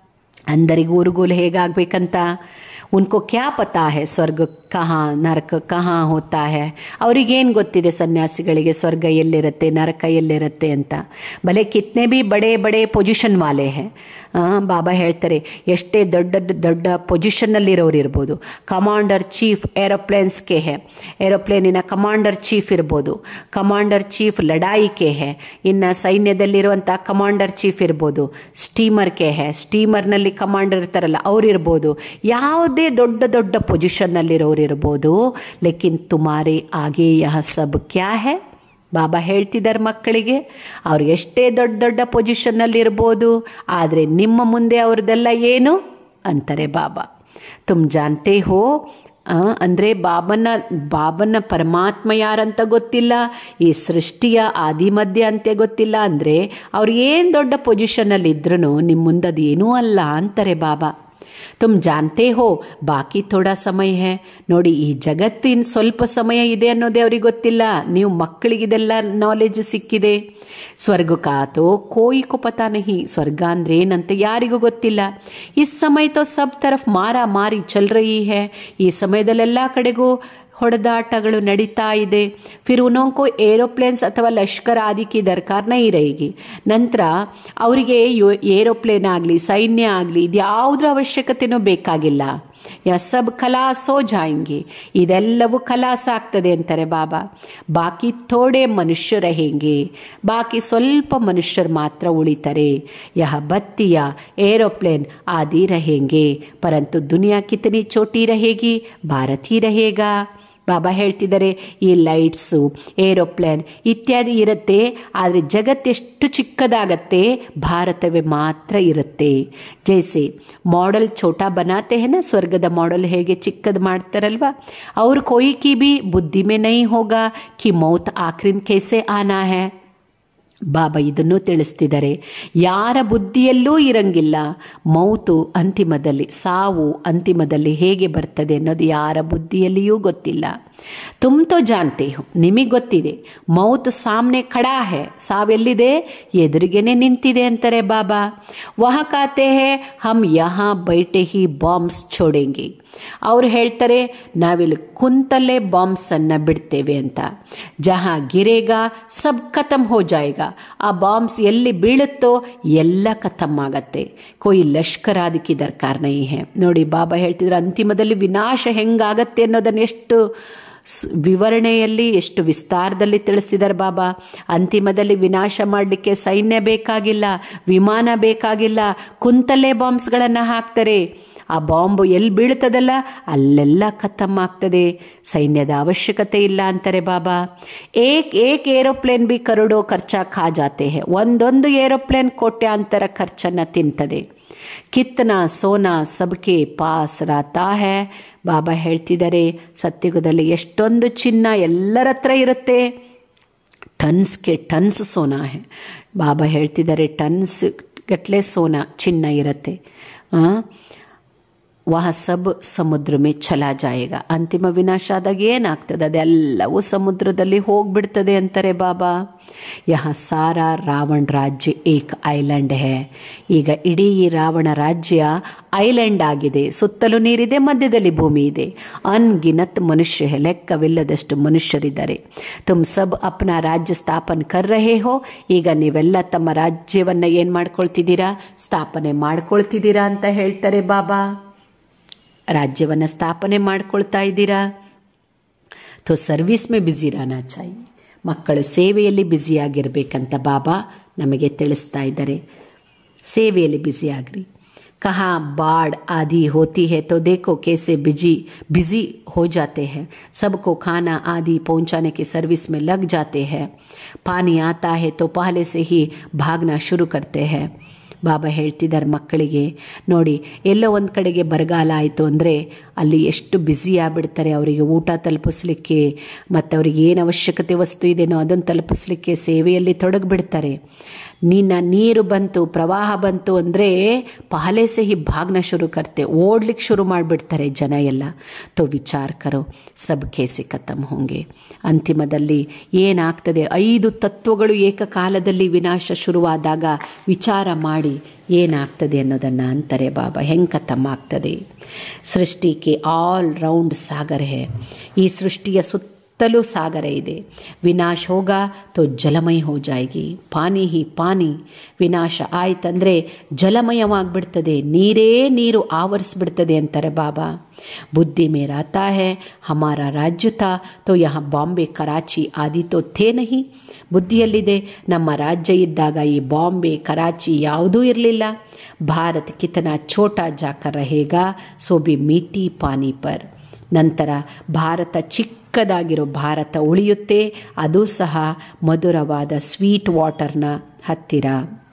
ಅಂದರಿಗೆ ಊರುಗೋಲು ಹೇಗಾಗಬೇಕಂತ ಉನ್ಕೋ ಕ್ಯಾ ಪತಾ ಹೇ ಸ್ವರ್ಗ ಕಹಾ ನರಕ ಕಹಾ ಹೋತಾ ಹೇ ಅವ್ರಿಗೇನು ಗೊತ್ತಿದೆ ಸನ್ಯಾಸಿಗಳಿಗೆ ಸ್ವರ್ಗ ಎಲ್ಲಿರುತ್ತೆ ನರಕ ಎಲ್ಲಿರುತ್ತೆ ಅಂತ ಭಲೆ ಕಿತ್ನೆ ಭೀ ಬಡೇ ಬಡೇ ಪೊಸಿಷನ್ ವಾಲೆ ಹೇ ಆ, ಬಾಬಾ ಹೇಳ್ತಾರೆ ಎಷ್ಟೇ ದೊಡ್ಡ ದೊಡ್ಡ ಪೊಸಿಷನ್ನಲ್ಲಿರೋರು ಇರ್ಬೋದು ಕಮಾಂಡರ್ ಚೀಫ್ ಏರೋಪ್ಲೇನ್ಸ್ಗೆ ಹೇ ಏರೋಪ್ಲೇನಿನ ಕಮಾಂಡರ್ ಚೀಫ್ ಇರ್ಬೋದು ಕಮಾಂಡರ್ ಚೀಫ್ ಲಡಾಯಿಕೆ ಹೇ ಇನ್ನು ಸೈನ್ಯದಲ್ಲಿರುವಂಥ ಕಮಾಂಡರ್ ಚೀಫ್ ಇರ್ಬೋದು ಸ್ಟೀಮರ್ಗೆ ಹೇ ಸ್ಟೀಮರ್ನಲ್ಲಿ ಕಮಾಂಡರ್ ಇರ್ತಾರಲ್ಲ ಅವ್ರು ಇರ್ಬೋದು ಯಾವುದೇ ದೊಡ್ಡ ದೊಡ್ಡ ಪೊಸಿಷನ್ನಲ್ಲಿರೋರು ಇರ್ಬೋದು ಲೇಕಿನ್ ತುಮಾರೆ ಆಗೆ ಯಹ ಸಬ್ ಕ್ಯಾ ಹೇ ಬಾಬಾ ಹೇಳ್ತಿದ್ದಾರೆ ಮಕ್ಕಳಿಗೆ ಅವ್ರು ಎಷ್ಟೇ ದೊಡ್ಡ ದೊಡ್ಡ ಪೊಸಿಷನ್ನಲ್ಲಿ ಇರ್ಬೋದು ಆದರೆ ನಿಮ್ಮ ಮುಂದೆ ಅವ್ರದ್ದೆಲ್ಲ ಏನು ಅಂತಾರೆ ಬಾಬಾ ತುಮ್ ಜಾನ್ತೆ ಹೋ ಅಂದರೆ ಬಾಬನ ಬಾಬನ ಪರಮಾತ್ಮ ಯಾರಂತ ಗೊತ್ತಿಲ್ಲ ಈ ಸೃಷ್ಟಿಯ ಆದಿ ಮಧ್ಯ ಅಂತ್ಯ ಗೊತ್ತಿಲ್ಲ ಅಂದರೆ ಅವ್ರು ಏನು ದೊಡ್ಡ ಪೊಸಿಷನಲ್ಲಿ ಇದ್ರೂ ನಿಮ್ಮ ಮುಂದೆ ಅದು ಏನೂ ಅಲ್ಲ ಅಂತಾರೆ ಬಾಬಾ ತುಮ್ ಜಾನ್ತೆ ಹೋ ಬಾಕಿ ಥೋಡಾ ಸಮಯ ಹೇ ನೋಡಿ ಈ ಜಗತ್ತಿನ ಸ್ವಲ್ಪ ಸಮಯ ಇದೆ ಅನ್ನೋದೇ ಅವ್ರಿಗೆ ಗೊತ್ತಿಲ್ಲ ನೀವು ಮಕ್ಕಳಿಗಿದೆಲ್ಲ ನಾಲೆಜ್ ಸಿಕ್ಕಿದೆ ಸ್ವರ್ಗ ಕಾತೋ ಕೋಯಿ ಕೋ ಪತಾ ನಹಿ ಸ್ವರ್ಗ ಅಂದ್ರೆ ಏನಂತ ಯಾರಿಗೂ ಗೊತ್ತಿಲ್ಲ ಈ ಸಮಯ ತೋ ಸಬ್ ತರಫ್ ಮಾರಾ ಮಾರಿ ಚಲ್ ರಹಿ ಹೇ ಈ ಸಮಯದಲ್ಲೆಲ್ಲ ಕಡೆಗೂ ಹೊಡೆದಾಟಗಳು ನಡೀತಾ ಇದೆ ಫಿರ್ ಉನೋಂಕೋ ಏರೋಪ್ಲೇನ್ಸ್ ಅಥವಾ ಲಷ್ಕರ್ ಆದಿ ಕಿ ದರ್ಕಾರ ನೈ रहेगी ನಂತರ ಅವರಿಗೆ ಏರೋಪ್ಲೇನ್ ಆಗಲಿ ಸೈನ್ಯ ಆಗಲಿ ಇದ್ಯಾವುದ್ರ ಅವಶ್ಯಕತೆನೂ ಬೇಕಾಗಿಲ್ಲ ಯಾ ಸಬ್ ಖಲಾಸ್ ಹೋ ಜಾಯಿಂಗೆ ಇದೆಲ್ಲವೂ ಖಲಾಸ್ ಆಗ್ತದೆ ಅಂತಾರೆ ಬಾಬಾ ಬಾಕಿ ಥೋಡೆ ಮನುಷ್ಯ रहेंगे ಬಾಕಿ ಸ್ವಲ್ಪ ಮನುಷ್ಯರು ಮಾತ್ರ ಉಳಿತಾರೆ ಯಹ ಬತ್ತಿಯ ಏರೋಪ್ಲೇನ್ ಆದಿ रहेंगे ಪರಂತು ದುನಿಯಾ ಕಿತನಿ ಚೋಟಿ रहेगी ಭಾರತ್ ಹಿ रहेगा ಬಾಬಾ ಹೇಳ್ತಿದ್ದಾರೆ ಈ ಲೈಟ್ಸು ಏರೋಪ್ಲೇನ್ ಇತ್ಯಾದಿ ಇರುತ್ತೆ ಆದರೆ ಜಗತ್ತೆಷ್ಟು ಚಿಕ್ಕದಾಗತ್ತೆ ಭಾರತವೇ ಮಾತ್ರ ಇರುತ್ತೆ ಜೈಸೆ ಮಾಡೆಲ್ ಛೋಟಾ ಬನಾತೆ ಹೇ ನಾ ಸ್ವರ್ಗದ ಮಾಡೆಲ್ ಹೇಗೆ ಚಿಕ್ಕದು ಮಾಡ್ತಾರಲ್ವ ಅವ್ರ ಕೋಯಿ ಕಿ ಬಿ ಬುದ್ಧಿ ಮೇ ನೈ ಹೋಗಾ ಕಿ ಮೌತ್ ಆಕ್ರಿನ್ ಕೇಸೆ ಆನಾ ಹೇ ಬಾಬಾ ಇದನ್ನು ತಿಳಿಸ್ತಿದ್ದಾರೆ ಯಾರ ಬುದ್ಧಿಯಲ್ಲೂ ಇರಂಗಿಲ್ಲ ಮೌತು ಅಂತಿಮದಲ್ಲಿ ಸಾವು ಅಂತಿಮದಲ್ಲಿ ಹೇಗೆ ಬರ್ತದೆ ಅನ್ನೋದು ಯಾರ ಬುದ್ಧಿಯಲ್ಲಿಯೂ ಗೊತ್ತಿಲ್ಲ ತುಮ್ ತೋ ಜಾನ್ತೆ ಹೋ ನಿಮಗೆ ಗೊತ್ತಿದೆ ಮೌತ್ ಸಾಮ್ನೆ ಖಡಾ ಹೇ ಸಾವೆಲ್ಲಿದೆ ಎದುರಿಗೇನೆ ನಿಂತಿದೆ ಅಂತಾರೆ ಬಾಬಾ ವಹ ಕಾತೆ ಹೇ ಹಮ್ ಯಹಾ ಬೈಟೆ ಹಿ ಬಾಂಬ್ಸ್ ಛೋಡೆಂಗೆ ಅವ್ರು ಹೇಳ್ತಾರೆ ನಾವಿಲ್ಲಿ ಕುಂತಲ್ಲೇ ಬಾಂಬ್ಸನ್ನು ಬಿಡ್ತೇವೆ ಅಂತ ಜಹಾ ಗಿರೇಗ ಸಬ್ ಖತಮ್ ಹೋ ಜಾಯೇಗ ಆ ಬಾಂಬ್ಸ್ ಎಲ್ಲಿ ಬೀಳುತ್ತೋ ಎಲ್ಲ ಖತಮ್ ಆಗತ್ತೆ ಕೊಯ್ ಲಷ್ಕರಾದಿಕ್ಕಿ ದರ್ಕಾರ ನೈ ಹೇ ನೋಡಿ ಬಾಬಾ ಹೇಳ್ತಿದ್ರು ಅಂತಿಮದಲ್ಲಿ ವಿನಾಶ ಹೆಂಗಾಗತ್ತೆ ಅನ್ನೋದನ್ನು ಎಷ್ಟು ವಿವರಣೆಯಲ್ಲಿ ಎಷ್ಟು ವಿಸ್ತಾರದಲ್ಲಿ ತಿಳಿಸ್ತಿದ್ದಾರೆ ಬಾಬಾ ಅಂತಿಮದಲ್ಲಿ ವಿನಾಶ ಮಾಡಲಿಕ್ಕೆ ಸೈನ್ಯ ಬೇಕಾಗಿಲ್ಲ ವಿಮಾನ ಬೇಕಾಗಿಲ್ಲ ಕುಂತಲ್ಲೇ ಬಾಂಬ್ಸ್ಗಳನ್ನು ಹಾಕ್ತಾರೆ ಆ ಬಾಂಬು ಎಲ್ಲಿ ಬೀಳ್ತದಲ್ಲ ಅಲ್ಲೆಲ್ಲ ಖತಮ್ ಆಗ್ತದೆ ಸೈನ್ಯದ ಅವಶ್ಯಕತೆ ಇಲ್ಲ ಅಂತಾರೆ ಬಾಬಾ ಏಕ್ ಏಕ್ ಏರೋಪ್ಲೇನ್ ಬಿ ಕರೋಡೋ ಖರ್ಚಾ ಖಾ ಜಾತೆ ಹೇ ಒಂದೊಂದು ಏರೋಪ್ಲೇನ್ ಕೋಟ್ಯಾಂತರ ಖರ್ಚನ್ನು ತಿಂತದೆ ಕಿತ್ತನ ಸೋನಾ ಸಬ್ಕೆ ಪಾಸ್ ರಾತಾ ಹೇ ಬಾಬಾ ಹೇಳ್ತಿದ್ದಾರೆ ಸತ್ಯುಗದಲ್ಲಿ ಎಷ್ಟೊಂದು ಚಿನ್ನ ಎಲ್ಲರ ಹತ್ರ ಇರುತ್ತೆ ಟನ್ಸ್ಗೆ ಟನ್ಸ್ ಸೋನಾ ಹೇ ಬಾಬಾ ಹೇಳ್ತಿದ್ದಾರೆ ಟನ್ಸ್ ಗಟ್ಟಲೆ ಸೋನಾ ಚಿನ್ನ ಇರುತ್ತೆ ವಹ ಸಬ್ ಸಮುದ್ರ ಮೇ ಛಲಾ ಜಾಯೇಗ ಅಂತಿಮ ವಿನಾಶ ಆದಾಗ ಏನಾಗ್ತದೆ ಅದೆಲ್ಲವೂ ಸಮುದ್ರದಲ್ಲಿ ಹೋಗ್ಬಿಡ್ತದೆ ಅಂತಾರೆ ಬಾಬಾ ಯಹ ಸಾರಾ ರಾವಣ ರಾಜ್ಯ ಏಕ್ ಐಲ್ಯಾಂಡ್ ಹೇ ಈಗ ಇಡೀ ಈ ರಾವಣ ರಾಜ್ಯ ಐಲ್ಯಾಂಡ್ ಆಗಿದೆ ಸುತ್ತಲೂ ನೀರಿದೆ ಮಧ್ಯದಲ್ಲಿ ಭೂಮಿ ಇದೆ ಅನ್ಗಿನತ್ ಮನುಷ್ಯ ಹೇ ಲೆಕ್ಕವಿಲ್ಲದಷ್ಟು ಮನುಷ್ಯರಿದ್ದಾರೆ ತುಮ್ ಸಬ್ ಅಪ್ನ ರಾಜ್ಯ ಸ್ಥಾಪನೆ ಕರ್ ರಹೇ ಹೋ ಈಗ ನೀವೆಲ್ಲ ತಮ್ಮ ರಾಜ್ಯವನ್ನು ಏನು ಮಾಡ್ಕೊಳ್ತಿದ್ದೀರಾ ಸ್ಥಾಪನೆ ಮಾಡ್ಕೊಳ್ತಿದ್ದೀರಾ ಅಂತ ಹೇಳ್ತಾರೆ ಬಾಬಾ ರಾಜ್ಯವನ್ನು ಸ್ಥಾಪನೆ ಮಾಡ್ಕೊಳ್ತಾ ಇದ್ದೀರಾ ತೋ ಸರ್ವಿಸ್ ಮೇ ಬ್ಯುಸಿ ರಾನಾ ಚಾಯಿ ಮಕ್ಕಳು ಸೇವೆಯಲ್ಲಿ ಬ್ಯುಸಿಯಾಗಿರ್ಬೇಕಂತ ಬಾಬಾ ನಮಗೆ ತಿಳಿಸ್ತಾ ಇದ್ದಾರೆ ಸೇವೆಯಲ್ಲಿ ಬ್ಯುಸಿ ಆಗ್ರಿ ಕಹಾ बाढ़ आदि होती है तो देखो कैसे बिजी बिजी हो जाते हैं सबको खाना आदि पहुंचाने की सर्विस में लग जाते हैं पानी आता है तो पहले से ही भागना शुरू करते हैं ಬಾಬಾ ಹೇಳ್ತಿದ್ದಾರೆ ಮಕ್ಕಳಿಗೆ ನೋಡಿ ಎಲ್ಲೋ ಒಂದು ಕಡೆಗೆ ಬರಗಾಲ ಆಯಿತು ಅಂದರೆ ಅಲ್ಲಿ ಎಷ್ಟು ಬ್ಯುಸಿ ಆಗಿಬಿಡ್ತಾರೆ ಅವರಿಗೆ ಊಟ ತಲುಪಿಸ್ಲಿಕ್ಕೆ ಮತ್ತು ಅವ್ರಿಗೆ ಏನು ಅವಶ್ಯಕತೆ ವಸ್ತು ಇದೆಯೋ ಅದನ್ನು ತಲುಪಿಸ್ಲಿಕ್ಕೆ ಸೇವೆಯಲ್ಲಿ ತೊಡಗಿಬಿಡ್ತಾರೆ ನಿನ್ನ ನೀರು ಬಂತು ಪ್ರವಾಹ ಬಂತು ಅಂದರೆ ಪಹಲೆ ಸೆ ಹಿ ಭಾಗ್ನ ಶುರು ಕರ್ತೆ ಓಡ್ಲಿಕ್ಕೆ ಶುರು ಮಾಡಿಬಿಡ್ತಾರೆ ಜನ ಎಲ್ಲ ತೋ ವಿಚಾರ ಕರೋ ಸಬ್ ಕೇಸೆ ಖತಮ್ ಹೋಂಗೆ ಅಂತಿಮದಲ್ಲಿ ಏನಾಗ್ತದೆ ಐದು ತತ್ವಗಳು ಏಕಕಾಲದಲ್ಲಿ ವಿನಾಶ ಶುರುವಾದಾಗ ವಿಚಾರ ಮಾಡಿ ಏನಾಗ್ತದೆ ಅನ್ನೋದನ್ನು ಅಂತಾರೆ ಬಾಬಾ ಹೆಂಗೆ ಖತಮ್ ಆಗ್ತದೆ ಸೃಷ್ಟಿಗೆ ಆಲ್ ರೌಂಡ್ ಸಾಗರ ಹೇ ಈ ಸೃಷ್ಟಿಯ ಸುತ್ತ ಸುತ್ತಲೂ ಸಾಗರ ಇದೆ ವಿನಾಶ ಹೋಗ ತೋ ಜಲಮಯ ಹೋ ಜಾಯ್ಗಿ ಪಾನಿ ಹಿ ಪಾನಿ ವಿನಾಶ ಆಯ್ತಂದರೆ ಜಲಮಯವಾಗಿಬಿಡ್ತದೆ ನೀರೇ ನೀರು ಆವರಿಸ್ಬಿಡ್ತದೆ ಅಂತಾರೆ ಬಾಬಾ ಬುದ್ಧಿ ಮೇ ರಾತಾ ಹೇ ಹಮಾರ ರಾಜ್ಯ ತಾ ತೋ ಯಹ ಬಾಂಬೆ ಕರಾಚಿ ಆದಿ ತೋ ಥೇ ನಹಿ ಬುದ್ಧಿಯಲ್ಲಿದೆ ನಮ್ಮ ರಾಜ್ಯ ಇದ್ದಾಗ ಈ ಬಾಂಬೆ ಕರಾಚಿ ಯಾವುದೂ ಇರಲಿಲ್ಲ ಭಾರತ್ ಕಿತನ ಛೋಟಾ ಜಾಕರ್ रहेगा ಸೋ ಬಿ ಮೀಟಿ ಪಾನಿ ಪರ್ ನಂತರ ಭಾರತ ಚಿಕ್ಕದಾಗಿರೋ ಭಾರತ ಉಳಿಯುತ್ತೆ ಅದು ಸಹ ಮಧುರವಾದ ಸ್ವೀಟ್ ವಾಟರ್ನ ಹತ್ತಿರ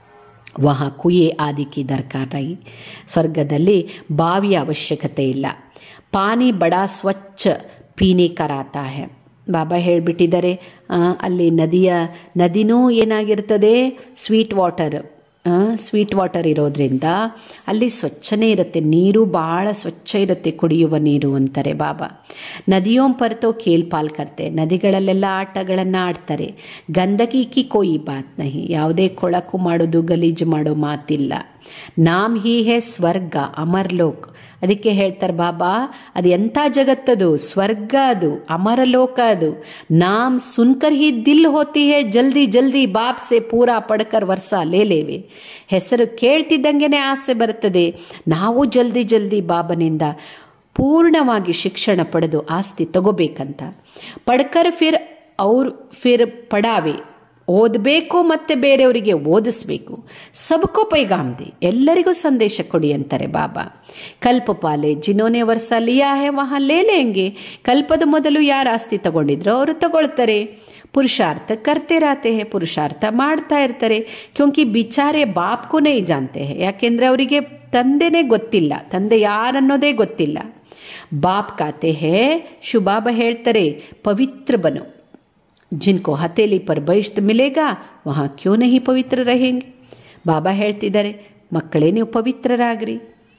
ವಹ ಕುಯೆ ಆದಿಕ್ಕಿ ದರ್ಕಾರೈ ಸ್ವರ್ಗದಲ್ಲಿ ಬಾವಿಯ ಅವಶ್ಯಕತೆ ಇಲ್ಲ ಪಾನಿ ಬಡಾ ಸ್ವಚ್ಛ ಪೀನೆ ಕರಾತಾ ಹೇ ಬಾಬಾ ಹೇಳಿಬಿಟ್ಟಿದ್ದಾರೆ ಅಲ್ಲಿ ನದಿಯ ನದಿನೂ ಏನಾಗಿರ್ತದೆ ಸ್ವೀಟ್ ವಾಟರ್ ಸ್ವೀಟ್ ವಾಟರ್ ಇರೋದ್ರಿಂದ ಅಲ್ಲಿ ಸ್ವಚ್ಛನೇ ಇರುತ್ತೆ ನೀರು ಭಾಳ ಸ್ವಚ್ಛ ಇರುತ್ತೆ ಕುಡಿಯುವ ನೀರು ಅಂತಾರೆ ಬಾಬಾ ನದಿಯೋಂ ಪರ್ತೋ ಖೇಲ್ ಪಾಲ್ ಕರ್ತೆ ನದಿಗಳಲ್ಲೆಲ್ಲ ಆಟಗಳನ್ನು ಆಡ್ತಾರೆ ಗಂದಗಿ ಕಿ ಕೋಯಿ ಬಾತ್ ನಹಿ ಯಾವುದೇ ಕೊಳಕು ಮಾಡೋದು ಗಲೀಜು ಮಾಡೋ ಮಾತಿಲ್ಲ ನಾಮ್ ಹೀ ಹೇ ಸ್ವರ್ಗ ಅಮರ್ಲೋಕ್ ಅದಕ್ಕೆ ಹೇಳ್ತಾರೆ ಬಾಬಾ ಅದು ಎಂಥ ಜಗತ್ತದು ಸ್ವರ್ಗ ಅದು ಅಮರಲೋಕ ಅದು ನಾಮ್ ಸುನ್ಕರ್ ಹಿ ದಿಲ್ ಹೋತಿ ಹೇ ಜಲ್ದಿ ಜಲ್ದಿ ಬಾಪ್ ಸೆ ಪೂರಾ ಪಡ್ಕರ್ ವರ್ಷ ಲೇಲೇವೆ ಹೆಸರು ಕೇಳ್ತಿದ್ದಂಗೆನೆ ಆಸೆ ಬರ್ತದೆ ನಾವು ಜಲ್ದಿ ಜಲ್ದಿ ಬಾಬನಿಂದ ಪೂರ್ಣವಾಗಿ ಶಿಕ್ಷಣ ಪಡೆದು ಆಸ್ತಿ ತಗೋಬೇಕಂತ ಪಡ್ಕರ್ ಫಿರ್ ಅವ್ರು ಫಿರ್ ಪಡಾವೆ ಓದಬೇಕು ಮತ್ತೆ ಬೇರೆಯವರಿಗೆ ಓದಿಸ್ಬೇಕು ಸಬ್ಕೋ ಪೈಗಾಮ್ ದಿ ಎಲ್ಲರಿಗೂ ಸಂದೇಶ ಕೊಡಿ ಅಂತಾರೆ ಬಾಬಾ ಕಲ್ಪಪಾಲೆ ಜಿನೋನೆ ವರ್ಷ ಲಿಯಾ ಹೇ ವಹಾ ಲೇ ಲೇಂಗೆ ಕಲ್ಪದ ಮೊದಲು ಯಾರು ಆಸ್ತಿ ತಗೊಂಡಿದ್ರು ಅವರು ತಗೊಳ್ತಾರೆ ಪುರುಷಾರ್ಥ ಕರ್ತೆ ರಾತೆ ಹೇ ಪುರುಷಾರ್ಥ ಮಾಡ್ತಾ ಇರ್ತಾರೆ ಕ್ಯೋಂಕಿ ಬಿಚಾರೆ ಬಾಪ್ಗೂ ನೈ ಜಾನ್ತೆ ಹೇ ಯಾಕೆಂದ್ರೆ ಅವರಿಗೆ ತಂದೆನೇ ಗೊತ್ತಿಲ್ಲ ತಂದೆ ಯಾರನ್ನೋದೇ ಗೊತ್ತಿಲ್ಲ ಬಾಪ್ ಕಾತೆ ಹೇ ಶುಭಾಬ ಹೇಳ್ತಾರೆ ಪವಿತ್ರ ಬನು जिनको हथेली पर बहिष्त मिलेगा वहाँ क्यों नहीं ಪವಿತ್ರ रहेंगे ಬಾಬಾ ಹೇಳ್ತಿದ್ದಾರೆ ಮಕ್ಕಳೇ ನೀವು ಪವಿತ್ರರಾಗ್ರಿ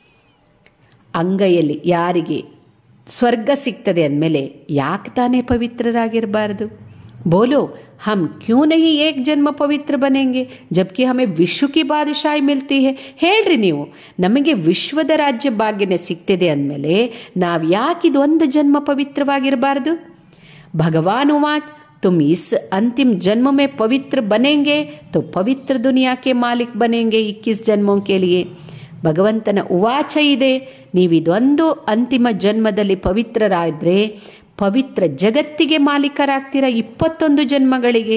ಅಂಗೈಯಲ್ಲಿ ಯಾರಿಗೆ ಸ್ವರ್ಗ ಸಿಗ್ತದೆ ಅಂದಮೇಲೆ ಯಾಕೆ ತಾನೇ ಪವಿತ್ರರಾಗಿರಬಾರ್ದು ಬೋಲೋ हम क्यों नहीं एक जन्म पवित्र बनेंगे जबकि हमें विश्व की बादशाही मिलती है ಹೇಳ್ರಿ ನೀವು ನಮಗೆ ವಿಶ್ವದ ರಾಜ್ಯ ಭಾಗ್ಯನೇ ಸಿಗ್ತಿದೆ ಅಂದಮೇಲೆ ನಾವು ಯಾಕೆ ಇದೊಂದು ಜನ್ಮ ಪವಿತ್ರವಾಗಿರಬಾರ್ದು ಭಗವಾನ್ ಉವಾಚ್ तुम इस अंतिम जन्म में पवित्र बनेंगे तो पवित्र दुनिया के मालिक बनेंगे इक्कीस जन्मों के लिए ಭಗವಂತನ ಉವಾಚ ಇದೆ ನೀವಿದೊಂದು ಅಂತಿಮ ಜನ್ಮದಲ್ಲಿ ಪವಿತ್ರರಾದರೆ ಪವಿತ್ರ ಜಗತ್ತಿಗೆ ಮಾಲೀಕರಾಗ್ತೀರ ಇಪ್ಪತ್ತೊಂದು ಜನ್ಮಗಳಿಗೆ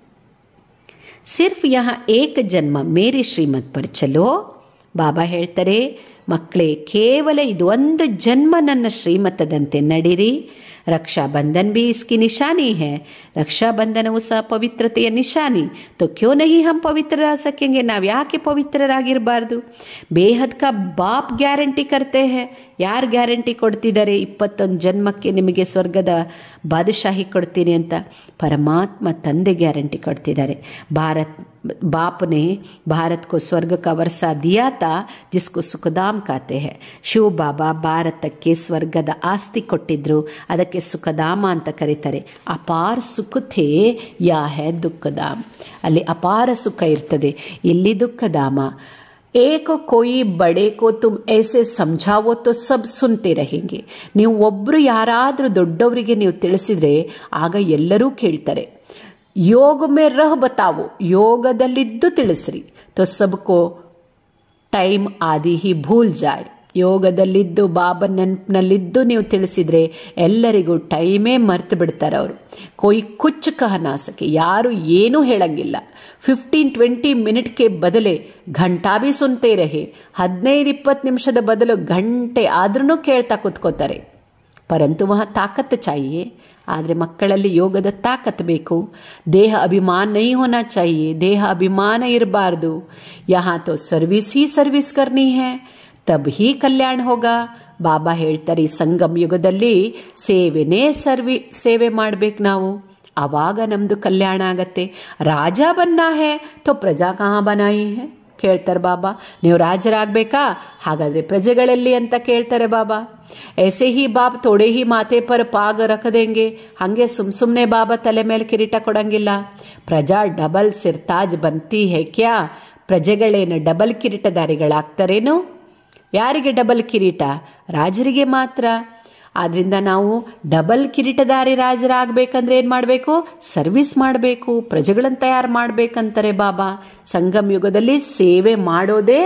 ಸಿರ್ಫ್ ಯಹ ಏಕ ಜನ್ಮ ಮೇರೆ ಶ್ರೀಮತ್ ಪರ್ ಚಲೋ ಬಾಬಾ ಹೇಳ್ತಾರೆ ಮಕ್ಕಳೇ ಕೇವಲ ಇದು ಒಂದು ಜನ್ಮ ನನ್ನ ಶ್ರೀಮತದಂತೆ ನಡೀರಿ रक्षा बंधन भी इसकी निशानी है रक्षा बंधनವು ಸಹ ಪವಿತ್ರತೆಯ ನಿಶಾನಿ तो क्यों नहीं हम पवित्र रह सकेंगे ನಾವು ಯಾಕೆ ಪವಿತ್ರರಾಗಿರಬಾರ್ದು ಬೇಹದ್ ಕಾ ಬಾಪ್ ಗ್ಯಾರಂಟಿ ಕರ್ತೆ ಹೇ ಯಾರು ಗ್ಯಾರಂಟಿ ಕೊಡ್ತಿದ್ದಾರೆ ಇಪ್ಪತ್ತೊಂದು ಜನ್ಮಕ್ಕೆ ನಿಮಗೆ ಸ್ವರ್ಗದ ಬಾದಶಾಹಿ ಕೊಡ್ತೀನಿ ಅಂತ ಪರಮಾತ್ಮ ತಂದೆ ಗ್ಯಾರಂಟಿ ಕೊಡ್ತಿದ್ದಾರೆ ಭಾರತ್ बाप ने भारत को स्वर्ग का वर्षा दिया था जिसको ಸುಖಧಾಮ್ ಕಾತೆ ಹೇ ಶಿವ ಬಾಬಾ ಭಾರತಕ್ಕೆ ಸ್ವರ್ಗದ ಆಸ್ತಿ ಕೊಟ್ಟಿದ್ರು ಅದಕ್ಕೆ ಸುಖಧಾಮ ಅಂತ ಕರೀತಾರೆ ಅಪಾರ ಸುಖಥೇ ಯಾ ಹೇ ದುಃಖಧಾಮ್ ಅಲ್ಲಿ ಅಪಾರ ಸುಖ ಇರ್ತದೆ ಇಲ್ಲಿ ದುಃಖಧಾಮ ಏಕ ಕೋಯಿ ಬಡೆ ಕೋ ತುಮ್ ಐಸೆ ಸಮझावो तो सब ಸುನ್ತೆ रहेंगे ನೀವು ಒಬ್ಬರು ಯಾರಾದರೂ ದೊಡ್ಡವರಿಗೆ ನೀವು ತಿಳಿಸಿದ್ರೆ ಆಗ ಎಲ್ಲರೂ ಕೇಳ್ತಾರೆ ಯೋಗ ಮೇ ರಹ ಬತಾವೋ ಯೋಗದಲ್ಲಿದ್ದು ತಿಳಿಸ್ರಿ ತೋ ಸಬ್ಕೋ ಟೈಮ್ ಆದಿ ಹಿ ಭೂಲ್ ಜಾಯ್ ಯೋಗದಲ್ಲಿದ್ದು ಬಾಬಾ ನೆನಪಿನಲ್ಲಿದ್ದು ನೀವು ತಿಳಿಸಿದರೆ ಎಲ್ಲರಿಗೂ ಟೈಮೇ ಮರ್ತು ಬಿಡ್ತಾರೆ ಅವರು ಕೊಯ್ ಕುಚ್ಚ ಕಹನಾಸಕ್ಕೆ ಯಾರು ಏನೂ ಹೇಳಂಗಿಲ್ಲ ಫಿಫ್ಟೀನ್ ಟ್ವೆಂಟಿ ಮಿನಿಟ್ಗೆ ಬದಲೇ ಘಂಟಾ ಬಿ ಸುನ್ತೇ ರಹೆ ಹದಿನೈದು ಇಪ್ಪತ್ತು ನಿಮಿಷದ ಬದಲು ಗಂಟೆ ಆದ್ರೂ ಕೇಳ್ತಾ ಕೂತ್ಕೋತಾರೆ ಪರಂತು ವಹ ತಾಕತ್ ಚಾಹಿಯೇ ಆದರೆ ಮಕ್ಕಳಲ್ಲಿ ಯೋಗದ ತಾಕತ್ ಬೇಕು ದೇಹ ಅಭಿಮಾನ ನೈ ಹೋನಾ ಚಾಹಿಯೇ ದೇಹ ಅಭಿಮಾನ ಇರಬಾರ್ದು ಯಹಾ ತೋ ಸರ್ವಿಸ್ ಹಿ ಸರ್ವಿಸ್ ಕರ್ನಿ ಹೇ ತಬ್ ಹಿ ಕಲ್ಯಾಣ ಹೋಗ ಬಾಬಾ ಹೇಳ್ತಾರೆ ಈ ಸಂಗಮ್ ಯುಗದಲ್ಲಿ ಸೇವೆನೇ ಸರ್ವಿ ಸೇವೆ ಮಾಡ್ಬೇಕು ನಾವು ಆವಾಗ ನಮ್ಮದು ಕಲ್ಯಾಣ ಆಗತ್ತೆ ರಾಜ ಬನ್ನ ಹೇ ತೋ ಪ್ರಜಾ ಕಹಾ ಬನಾಯಿ ಹೇ ಕೇಳ್ತಾರೆ ಬಾಬಾ ನೀವು ರಾಜರಾಗಬೇಕಾ ಹಾಗಾದರೆ ಪ್ರಜೆಗಳಲ್ಲಿ ಅಂತ ಕೇಳ್ತಾರೆ ಬಾಬಾ ऐसे ही बाप थोड़े ही ಮಾತೆ ಪರ್ ಪಾಗ ರಖದೆಂಗೆ ಹಾಗೆ ಸುಮ್ ಸುಮ್ಮನೆ ಬಾಬಾ ತಲೆ ಮೇಲೆ ಕಿರೀಟ ಕೊಡಂಗಿಲ್ಲ ಪ್ರಜಾ ಡಬಲ್ ಸಿರ್ತಾಜ್ ಬಂತಿ ಹೇ ಕ್ಯಾ ಪ್ರಜೆಗಳೇನು ಡಬಲ್ ಕಿರೀಟಧಾರಿಗಳಾಗ್ತಾರೇನು ಯಾರಿಗೆ ಡಬಲ್ ಕಿರೀಟ ರಾಜರಿಗೆ ಮಾತ್ರ ಆದ್ದರಿಂದ ನಾವು ಡಬಲ್ ಕಿರೀಟಧಾರಿ ರಾಜರಾಗಬೇಕಂದ್ರೆ ಏನು ಮಾಡಬೇಕು ಸರ್ವಿಸ್ ಮಾಡಬೇಕು ಪ್ರಜೆಗಳನ್ನು ತಯಾರು ಮಾಡಬೇಕಂತಾರೆ ಬಾಬಾ ಸಂಗಮ್ ಯುಗದಲ್ಲಿ ಸೇವೆ ಮಾಡೋದೇ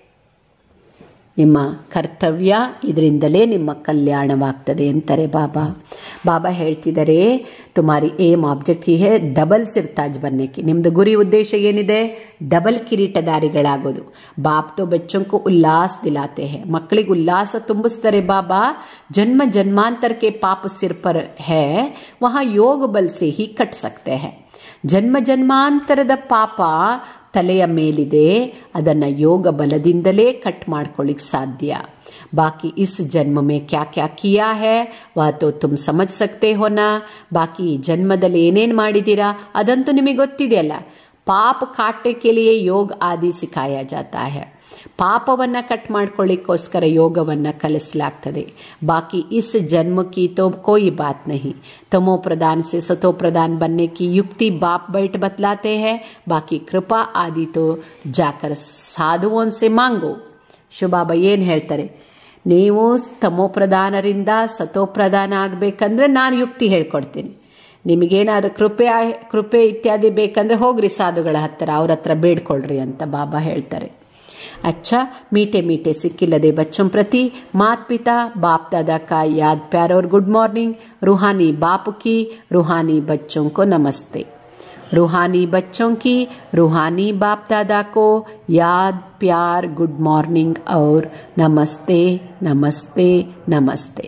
ನಿಮ್ಮ ಕರ್ತವ್ಯ ಇದರಿಂದಲೇ ನಿಮ್ಮ ಕಲ್ಯಾಣವಾಗ್ತದೆ ಅಂತಾರೆ ಬಾಬಾ ಬಾಬಾ ಹೇಳ್ತಿದ್ದಾರೆ ತುಮಾರಿ ಏಮ್ ಆಬ್ಜೆಕ್ಟ್ ಹೀ ಹೇ ಡಬಲ್ ಸಿರ್ತಾಜ್ ಬನ್ನೇಕಿ ನಿಮ್ಮದು ಗುರಿ ಉದ್ದೇಶ ಏನಿದೆ ಡಬಲ್ ಕಿರೀಟಧಾರಿಗಳಾಗೋದು ಬಾಪ್ ತೋ ಬಚ್ಚೋಂಕು ಉಲ್ಲಾಸ್ ದಿಲಾತೆ ಹೇ ಮಕ್ಕಳಿಗೆ ಉಲ್ಲಾಸ ತುಂಬಿಸ್ತಾರೆ ಬಾಬಾ ಜನ್ಮ ಜನ್ಮಾಂತರಕ್ಕೆ ಪಾಪ ಸಿರ್ ಪರ್ ಹೇ ವಹಾ ಯೋಗ ಬಲ್ ಸೆ ಹಿ ಕಟ್ ಸಕ್ತೆ ಹೇ ಜನ್ಮ ಜನ್ಮಾಂತರದ ಪಾಪ ತಲೆಯ ಮೇಲಿದೆ ಅದನ್ನು ಯೋಗ ಬಲದಿಂದಲೇ ಕಟ್ ಮಾಡ್ಕೊಳ್ಳಿಕ್ಕೆ ಸಾಧ್ಯ ಬಾಕಿ ಇಸ್ ಜನ್ಮ ಮೇ ಕ್ಯಾ ಕ್ಯಾ ಕಿಯಾ ಹೇ ವಾ ತೋ ತುಮ್ ಸಮಜ್ ಸಕ್ತೆ ಹೋನಾ ಬಾಕಿ ಈ ಜನ್ಮದಲ್ಲಿ ಏನೇನು ಮಾಡಿದ್ದೀರಾ ಅದಂತೂ ನಿಮಗೆ ಗೊತ್ತಿದೆಯಲ್ಲ ಪಾಪ ಕಾಟನೆ के लिए योग आदि सिखाया जाता है ಪಾಪವನ್ನು ಕಟ್ ಮಾಡ್ಕೊಳ್ಳಿಕ್ಕೋಸ್ಕರ ಯೋಗವನ್ನು ಕಲಿಸಲಾಗ್ತದೆ ಬಾಕಿ इस जन्म की तो कोई बात नहीं तमो प्रदान से सतो प्रदान बनने की युक्ति बाप बैठ बतलाते हैं बाकी कृपा आदि तो जाकर साधुओं से मांगो ಶುಭಾಬ ಏನು ಹೇಳ್ತಾರೆ ನೀವು ತಮೋ ಪ್ರಧಾನರಿಂದ ಸತೋ ಪ್ರಧಾನ ಆಗಬೇಕಂದ್ರೆ ನಾನು ಯುಕ್ತಿ ಹೇಳ್ಕೊಡ್ತೀನಿ ನಿಮಗೇನಾದ್ರೂ ಕೃಪೆ ಕೃಪೆ ಇತ್ಯಾದಿ ಬೇಕಂದ್ರೆ ಹೋಗ್ರಿ ಸಾಧುಗಳ ಹತ್ತಿರ ಅವ್ರ ಹತ್ರ ಬೇಡ್ಕೊಳ್ರಿ ಅಂತ ಬಾಬಾ ಹೇಳ್ತಾರೆ अच्छा मीठे मीठे सिक्किलदे बच्चों प्रति मात पिता बाप दादा का याद प्यार और गुड मॉर्निंग रूहानी बाप की रूहानी बच्चों को नमस्ते रूहानी बच्चों की रूहानी बाप दादा को याद प्यार गुड मॉर्निंग और नमस्ते नमस्ते नमस्ते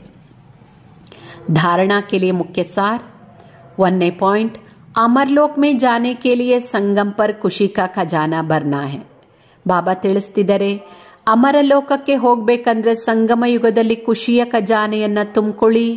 धारणा के लिए मुख्य सार वन्य पॉइंट अमरलोक में जाने के लिए संगम पर खुशी का खजाना भरना है ಬಾಬಾ ತಿಳಿಸ್ತಿದ್ದಾರೆ ಅಮರ ಲೋಕಕ್ಕೆ ಹೋಗ್ಬೇಕಂದ್ರೆ ಸಂಗಮ ಯುಗದಲ್ಲಿ ಖುಷಿಯ ಖಜಾನೆಯನ್ನ ತುಂಬಿಕೊಳ್ಳಿ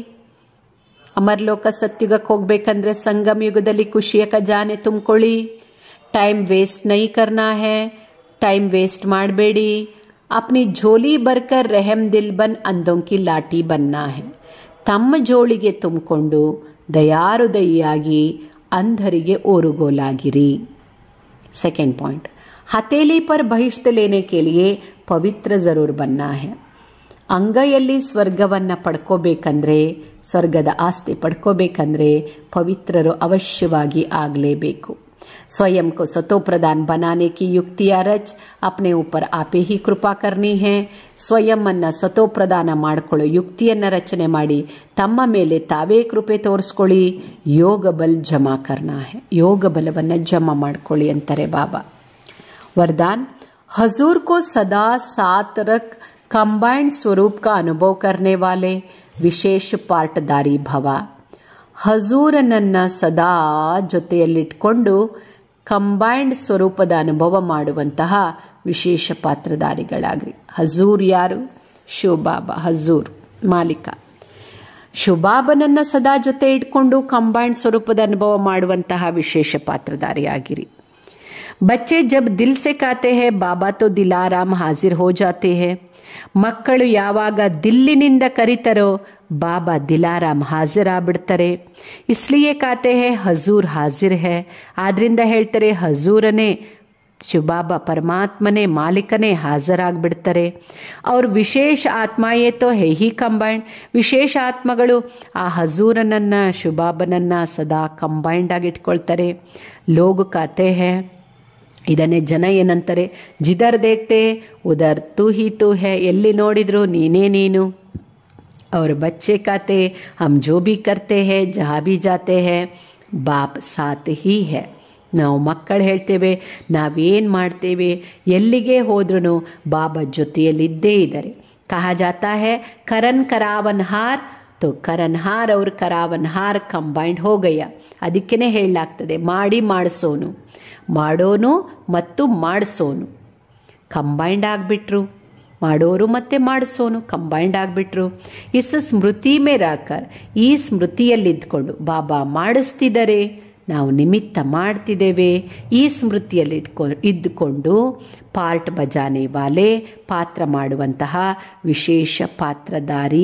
ಅಮರಲೋಕ ಸತ್ಯುಗಕ್ಕೆ ಹೋಗ್ಬೇಕಂದ್ರೆ ಸಂಗಮ ಯುಗದಲ್ಲಿ ಖುಷಿಯ ಖಜಾನೆ ತುಂಬಿಕೊಳ್ಳಿ ಟೈಮ್ ವೇಸ್ಟ್ ನೈ ಕರ್ನಾ ಹೇ ಟೈಮ್ ವೇಸ್ಟ್ ಮಾಡಬೇಡಿ ಅಪ್ನಿ ಝೋಲಿ ಬರ್ಕರ್ ರೆಹಮ್ ದಿಲ್ ಬನ್ ಅಂದೋಂಕಿ ಲಾಠಿ ಬನ್ನಾ ಹೇ ತಮ್ಮ ಜೋಳಿಗೆ ತುಂಬಿಕೊಂಡು ದಯಾರುದಯಿಯಾಗಿ ಅಂಧರಿಗೆ ಓರುಗೋಲಾಗಿರಿ सेकेंड पॉइंट हथेली पर बहिष्ठ लेने के लिए ಪವಿತ್ರ ಜರೂರ್ ಬನ್ನ ಹೇ ಅಂಗೈಯಲ್ಲಿ ಸ್ವರ್ಗವನ್ನು ಪಡ್ಕೋಬೇಕಂದ್ರೆ ಸ್ವರ್ಗದ ಆಸ್ತಿ ಪಡ್ಕೋಬೇಕಂದ್ರೆ ಪವಿತ್ರರು ಅವಶ್ಯವಾಗಿ ಆಗಲೇಬೇಕು स्वयं को सतो प्रदान बनाने की युक्तिया रच अपने ऊपर आपे ही ಕೃಪಾ ಕರ್ನಿ ಹೇ ಸ್ವಯಂ ಅನ್ನ ಸತೋ ಪ್ರದಾನ ಮಾಡಿಕೊಳ್ಳೋ ಯುಕ್ತಿಯನ್ನು ರಚನೆ ಮಾಡಿ ತಮ್ಮ ಮೇಲೆ ತಾವೇ ಕೃಪೆ ತೋರಿಸ್ಕೊಳ್ಳಿ ಯೋಗ ಬಲ್ ಜಮಾ ಕರ್ನಾ ಹೇ ಯೋಗ ಬಲವನ್ನು ಜಮಾ ಮಾಡ್ಕೊಳ್ಳಿ ಅಂತಾರೆ ಬಾಬಾ वरदान हजूर को सदा साथ रख कंबाइंड स्वरूप का अनुभव करने वाले ವಿಶೇಷ ಪಾರ್ಟ್ದಾರಿ ಭವ ಹಜೂರನನ್ನ ಸದಾ ಜೊತೆಯಲ್ಲಿಟ್ಕೊಂಡು ಕಂಬೈಂಡ್ ಸ್ವರೂಪದ ಅನುಭವ ಮಾಡುವಂತಹ ವಿಶೇಷ ಪಾತ್ರಧಾರಿಗಳಾಗ್ರಿ ಹಜೂರ್ ಯಾರು ಶಿವಬಾಬಾ ಹಜೂರ್ ಮಾಲೀಕ ಶುಭಾಬನನ್ನ ಸದಾ ಜೊತೆ ಇಟ್ಕೊಂಡು ಕಂಬೈಂಡ್ ಸ್ವರೂಪದ ಅನುಭವ ಮಾಡುವಂತಹ ವಿಶೇಷ ಪಾತ್ರಧಾರಿಯಾಗಿರಿ बच्चे जब दिल से कहते हैं ಬಾಬಾ तो ದಿಲಾರಾಮ್ ಹಾಜಿರ್ ಹೋ ಜಾತೆ ಹೇ ಮಕ್ಕಳು ಯಾವಾಗ ದಿಲ್ಲಿನಿಂದ ಕರಿತಾರೋ ಬಾಬಾ ದಿಲಾರಾಮ್ ಹಾಜರಾಗ್ಬಿಡ್ತಾರೆ ಇಸ್ಲಿಯೇ ಕಾತೆ ಹೇ ಹಜೂರ್ ಹಾಜಿರ್ ಹೇ ಆದ್ರಿಂದ ಹೇಳ್ತಾರೆ ಹಜೂರನೇ ಶಿವಬಾಬಾ ಪರಮಾತ್ಮನೇ ಮಾಲೀಕನೇ ಹಾಜರಾಗ್ಬಿಡ್ತಾರೆ ಅವ್ರ ವಿಶೇಷ ಆತ್ಮಾಯೇ ತೋ ಹೇ ಹಿ ಕಂಬೈಂಡ್ ವಿಶೇಷ ಆತ್ಮಗಳು ಆ ಹಜೂರನನ್ನು ಶಿವಬಾಬನನ್ನು ಸದಾ ಕಂಬೈಂಡ್ ಆಗಿ ಇಟ್ಕೊಳ್ತಾರೆ ಲೋಗ್ ಕಾತೆ ಹೇ ಇದನ್ನೇ ಜನ ಏನಂತಾರೆ ಜಿದರ್ ದೇಖ್ತೆ ಉದರ್ ತೂ ಹಿ ತೂ ಹೇ ಎಲ್ಲಿ ನೋಡಿದ್ರು ನೀನೇ ನೀನು और बच्चे कहते हम जो भी करते हैं जहाँ भी जाते हैं ಬಾಪ್ ಸಾತ್ ಹೀ ಹೇ ನಾವು ಮಕ್ಕಳು ಹೇಳ್ತೇವೆ ನಾವೇನು ಮಾಡ್ತೇವೆ ಎಲ್ಲಿಗೆ ಹೋದ್ರೂ ಬಾಬಾ ಜೊತೆಯಲ್ಲಿದ್ದೇ ಇದ್ದಾರೆ ಕಹಾ ಜಾತಾ ಹೇ ಕರನ್ ಕರಾವನ್ ಹಾರ್ ತೋ ಕರನ್ ಹಾರ್ ಅವ್ರ ಕರಾವನ್ ಹಾರ್ ಕಂಬೈಂಡ್ ಹೋಗಯ್ಯ ಅದಕ್ಕೇ ಹೇಳಲಾಗ್ತದೆ ಮಾಡಿ ಮಾಡಿಸೋನು ಮಾಡೋನು ಮತ್ತು ಮಾಡಿಸೋನು ಕಂಬೈಂಡ್ ಆಗಿಬಿಟ್ರು ಮಾಡೋರು ಮತ್ತೆ ಮಾಡಿಸೋನು ಕಂಬೈಂಡ್ ಆಗಿಬಿಟ್ರು ಇಸ್ ಸ್ಮೃತಿ ಮೇ ರಾಕರ್ ಈ ಸ್ಮೃತಿಯಲ್ಲಿದ್ಕೊಂಡು ಬಾಬಾ ಮಾಡಿಸ್ತಿದ್ದಾರೆ ನಾವು ನಿಮಿತ್ತ ಮಾಡ್ತಿದ್ದೇವೆ ಈ ಸ್ಮೃತಿಯಲ್ಲಿ ಇಟ್ಕೊ ಇದ್ದುಕೊಂಡು ಪಾರ್ಟ್ ಬಜಾನೆ ವಾಲೆ ಪಾತ್ರ ಮಾಡುವಂತಹ ವಿಶೇಷ ಪಾತ್ರಧಾರಿ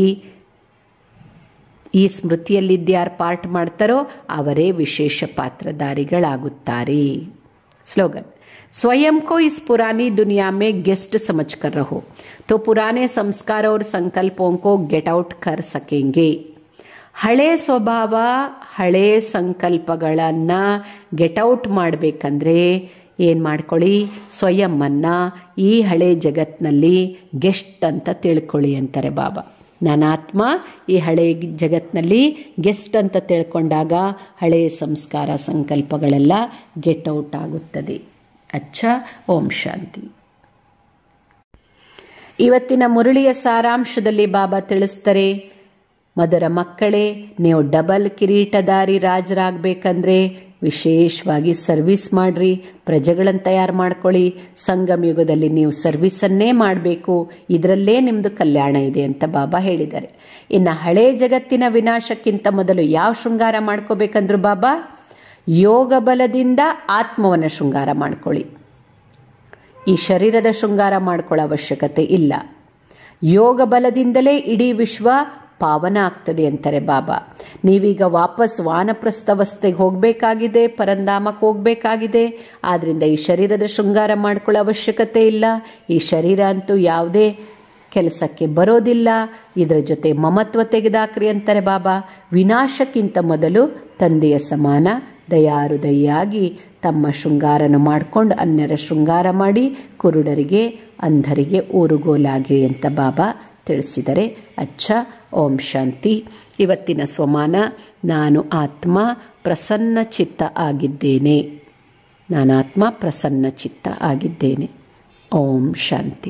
ಈ ಸ್ಮೃತಿಯಲ್ಲಿದ್ಯಾರು ಪಾರ್ಟ್ ಮಾಡ್ತಾರೋ ಅವರೇ ವಿಶೇಷ ಪಾತ್ರಧಾರಿಗಳಾಗುತ್ತಾರೆ ಸ್ಲೋಗನ್ स्वयं को इस पुरानी दुनिया में गेस्ट समझकर रहो तो पुराने संस्कार और संकल्पों को गेट आउट कर सकेंगे ಹಳೆ ಸ್ವಭಾವ ಹಳೆ ಸಂಕಲ್ಪಗಳನ್ನು ಗೆಟೌಟ್ ಮಾಡಬೇಕಂದ್ರೆ ಏನು ಮಾಡ್ಕೊಳ್ಳಿ ಸ್ವಯಂವನ್ನು ಈ ಹಳೆ ಜಗತ್ತಿನಲ್ಲಿ ಗೆಸ್ಟ್ ಅಂತ ತಿಳ್ಕೊಳ್ಳಿ ಅಂತಾರೆ ಬಾಬಾ ನಾನಾತ್ಮ ಈ ಹಳೆ ಜಗತ್ತಿನಲ್ಲಿ ಗೆಸ್ಟ್ ಅಂತ ತಿಳ್ಕೊಂಡಾಗ ಹಳೆ ಸಂಸ್ಕಾರ ಸಂಕಲ್ಪಗಳೆಲ್ಲ ಗೆಟ್ ಔಟ್ ಆಗುತ್ತದೆ ಅಚ್ಚ ಓಂ ಶಾಂತಿ ಇವತ್ತಿನ ಮುರಳಿಯ ಸಾರಾಂಶದಲ್ಲಿ ಬಾಬಾ ತಿಳಿಸ್ತಾರೆ ಮಧುರ ಮಕ್ಕಳೇ ನೀವು ಡಬಲ್ ಕಿರೀಟಧಾರಿ ರಾಜರಾಗಬೇಕಂದ್ರೆ ವಿಶೇಷವಾಗಿ ಸರ್ವಿಸ್ ಮಾಡಿರಿ ಪ್ರಜೆಗಳನ್ನು ತಯಾರು ಮಾಡ್ಕೊಳ್ಳಿ ಸಂಗಮ ಯುಗದಲ್ಲಿ ನೀವು ಸರ್ವಿಸನ್ನೇ ಮಾಡಬೇಕು ಇದರಲ್ಲೇ ನಿಮ್ಮದು ಕಲ್ಯಾಣ ಇದೆ ಅಂತ ಬಾಬಾ ಹೇಳಿದ್ದಾರೆ ಇನ್ನು ಹಳೆ ಜಗತ್ತಿನ ವಿನಾಶಕ್ಕಿಂತ ಮೊದಲು ಯಾವ ಶೃಂಗಾರ ಮಾಡ್ಕೋಬೇಕಂದ್ರು ಬಾಬಾ ಯೋಗ ಬಲದಿಂದ ಆತ್ಮವನ್ನು ಶೃಂಗಾರ ಮಾಡ್ಕೊಳ್ಳಿ ಈ ಶರೀರದ ಶೃಂಗಾರ ಮಾಡ್ಕೊಳ್ಳೋ ಅವಶ್ಯಕತೆ ಇಲ್ಲ ಯೋಗ ಬಲದಿಂದಲೇ ಇಡೀ ವಿಶ್ವ ಪಾವನ ಆಗ್ತದೆ ಅಂತಾರೆ ಬಾಬಾ ನೀವೀಗ ವಾಪಸ್ ವಾನಪ್ರಸ್ಥವಸ್ಥೆಗೆ ಹೋಗಬೇಕಾಗಿದೆ ಪರಂಧಾಮಕ್ಕೆ ಹೋಗಬೇಕಾಗಿದೆ ಆದ್ದರಿಂದ ಈ ಶರೀರದ ಶೃಂಗಾರ ಮಾಡ್ಕೊಳ್ಳೋ ಅವಶ್ಯಕತೆ ಇಲ್ಲ ಈ ಶರೀರ ಅಂತೂ ಯಾವುದೇ ಕೆಲಸಕ್ಕೆ ಬರೋದಿಲ್ಲ ಇದರ ಜೊತೆ ಮಮತ್ವ ತೆಗೆದಾಕ್ರಿ ಅಂತಾರೆ ಬಾಬಾ ವಿನಾಶಕ್ಕಿಂತ ಮೊದಲು ತಂದೆಯ ಸಮಾನ ದಯಾರುದಯಿಯಾಗಿ ತಮ್ಮ ಶೃಂಗಾರನ ಮಾಡಿಕೊಂಡು ಅನ್ಯರ ಶೃಂಗಾರ ಮಾಡಿ ಕುರುಡರಿಗೆ ಅಂಧರಿಗೆ ಊರುಗೋಲಾಗಿ ಅಂತ ಬಾಬಾ ತಿಳಿಸಿದರೆ ಅಚ್ಚ ಓಂ ಶಾಂತಿ ಇವತ್ತಿನ ಸ್ವಮಾನ ನಾನು ಆತ್ಮ ಪ್ರಸನ್ನ ಚಿತ್ತ ಆಗಿದ್ದೇನೆ ನಾನಾತ್ಮ ಪ್ರಸನ್ನ ಚಿತ್ತ ಆಗಿದ್ದೇನೆ ಓಂ ಶಾಂತಿ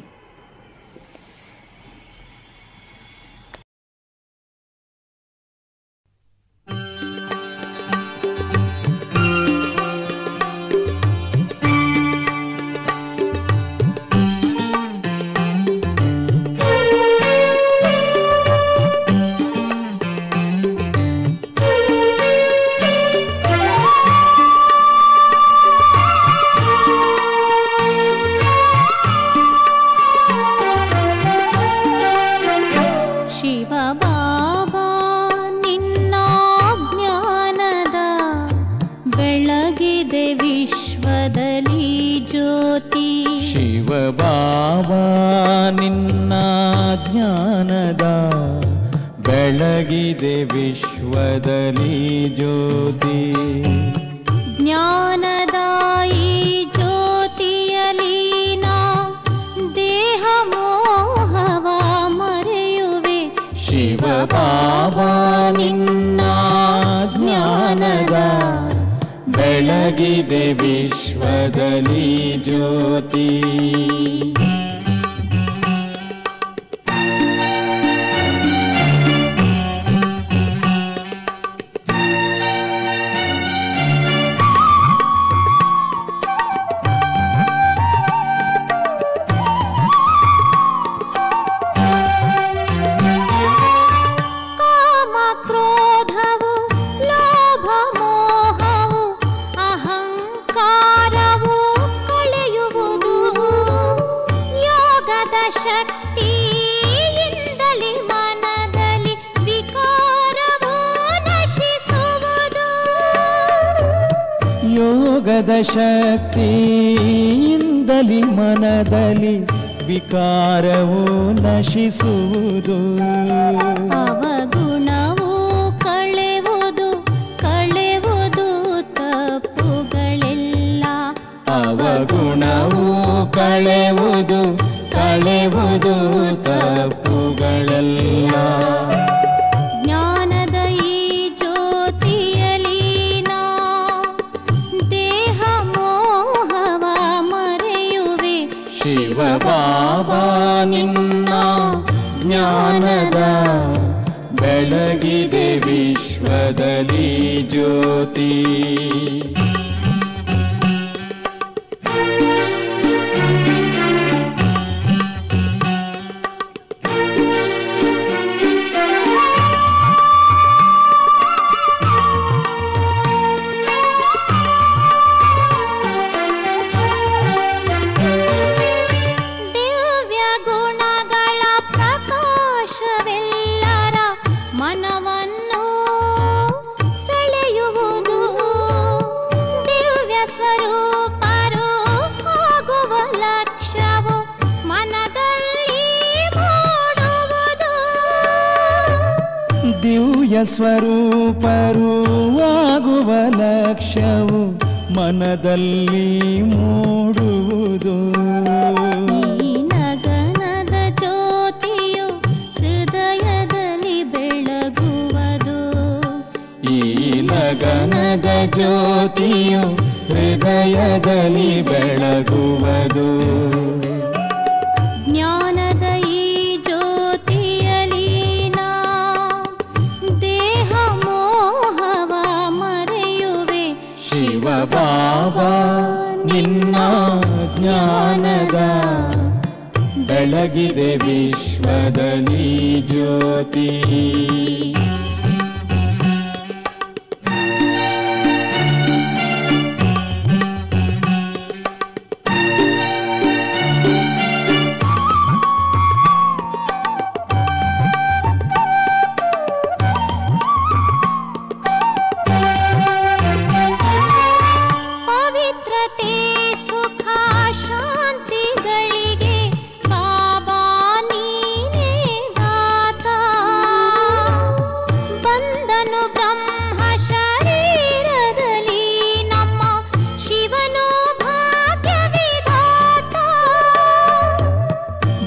ಶಿವ ಬಾಬಾ ನಿನ್ನ ಜ್ಞಾನದ ಬೆಳಗಿದೆ ವಿಶ್ವದಲ್ಲಿ ಜ್ಯೋತಿ ಶಿವ ಬಾಬಾ ನಿನ್ನ ಜ್ಞಾನದ ಬೆಳಗಿದೆ ವಿಶ್ವದಲ್ಲಿ ಜ್ಯೋತಿ ಜ್ಞಾನದ ಈ ಜ್ಯೋತಿಯಲಿ ನಾ ದೇಹ ಮೋಹವ ಮರೆಯುವೆ ಶಿವ ಬಾಬಾ ನಿನ್ನ ಜ್ಞಾನದ ಬೆಳಗಿದೆ ವಿಶ್ವದಲ್ಲಿ ಜ್ಯೋತಿ ಕಾಮ ಕ್ರೋಧವು ಲೋಭ ಮೋಹವು ಅಹಂಕಾರವು ಕಳೆಯುವುದು ಯೋಗದ ಶಕ್ತಿಯಿಂದಲೇ ಮನದಲ್ಲಿ ವಿಕಾರವು ನಶಿಸುವುದು ಯೋಗದ ಶಕ್ತಿಯಿಂದಲಿ ಮನದಲ್ಲಿ ವಿಕಾರವು ನಶಿಸುವುದು ಅವಗುಣವು ಕಳೆವುದು ಕಳೆವುದು ತಪ್ಪುಗಳೆಲ್ಲ ಅವಗುಣವು ಕಳೆವುದು ಕಳೆವುದು ತಪ್ಪುಗಳೆಲ್ಲ ಜ್ಞಾನದ ಈ ಜ್ಯೋತಿಯಲಿ ನಾ ದೇಹ ಮೋಹವ ಮರೆಯುವೆ ಶಿವ ಬಾಬಾ ನಿನ್ನ ಜ್ಞಾನದ ಬೆಳಗಿದೆ ವಿಶ್ವದಲ್ಲಿ ಜ್ಯೋತಿ ದಿವ್ಯ ಗುಣಗಳ ಪ್ರಕಾಶವೆಲ್ಲರ ಮನವನ್ನು ಸೆಳೆಯುವುದು ದಿವ್ಯ ಸ್ವರೂಪರು ಆಗುವ ಲಕ್ಷ್ಯವು ಮನದಲ್ಲಿ ಮೂಡುವುದು ದಿವ್ಯ ಸ್ವರೂಪರು ಆಗುವ ಲಕ್ಷ್ಯವು ಮನದಲ್ಲಿ ಮೂಡುವುದು ಈ ನಗನದ ಜ್ಯೋತಿಯು ಹೃದಯದಲ್ಲಿ ಬೆಳಗುವುದು ಈ ನಗನದ ಜ್ಯೋತಿಯು ಹೃದಯದಲ್ಲಿ ಬೆಳಗುವುದು ಜ್ಞಾನದ ಈ ಜ್ಯೋತಿಯಲಿ ನಾ ದೇಹ ಮೋಹವ ಮರೆಯುವೆ ಶಿವ ಬಾಬಾ ನಿನ್ನ ಜ್ಞಾನದ ಬೆಳಗಿದೆ ವಿಶ್ವದಲ್ಲಿ ಜ್ಯೋತಿ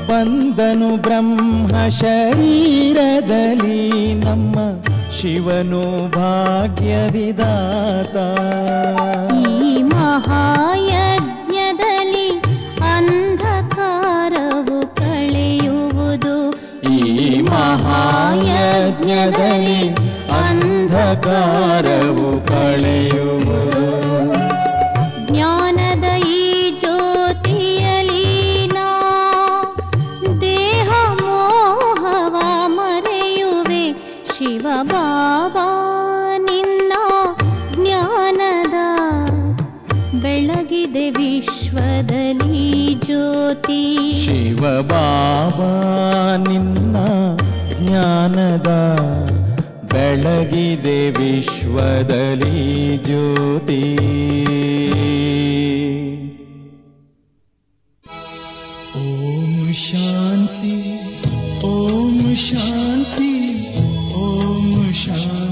ಬಂದನು ಬ್ರಹ್ಮ ಶರೀರದಲ್ಲಿ ನಮ್ಮ ಶಿವನು ಭಾಗ್ಯವಿದಾತ ಈ ಮಹಾಯಜ್ಞದಲ್ಲಿ ಅಂಧಕಾರವು ಕಳೆಯುವುದು ಈ ಮಹಾಯಜ್ಞದಲ್ಲಿ ಅಂಧಕಾರವು ಕಳೆಯುವುದು ಜ್ಞಾನದ ಈ ಜ್ಯೋತಿಯಲಿ ನಾ ದೇಹ ಮೋಹವ ಮರೆಯುವೆ ಶಿವ ಬಾಬಾ ನಿನ್ನ ಜ್ಞಾನದ ಬೆಳಗಿದೆ ವಿಶ್ವದಲ್ಲಿ ಜ್ಯೋತಿ ಶಿವ ಬಾಬಾ ನಿನ್ನ ಜ್ಞಾನದ ಬೆಳಗಿದೆ ವಿಶ್ವದಲ್ಲಿ ಜ್ಯೋತಿ ಓಂ ಶಾಂತಿ ಓಂ ಶಾಂತಿ ಓಂ ಶಾಂತಿ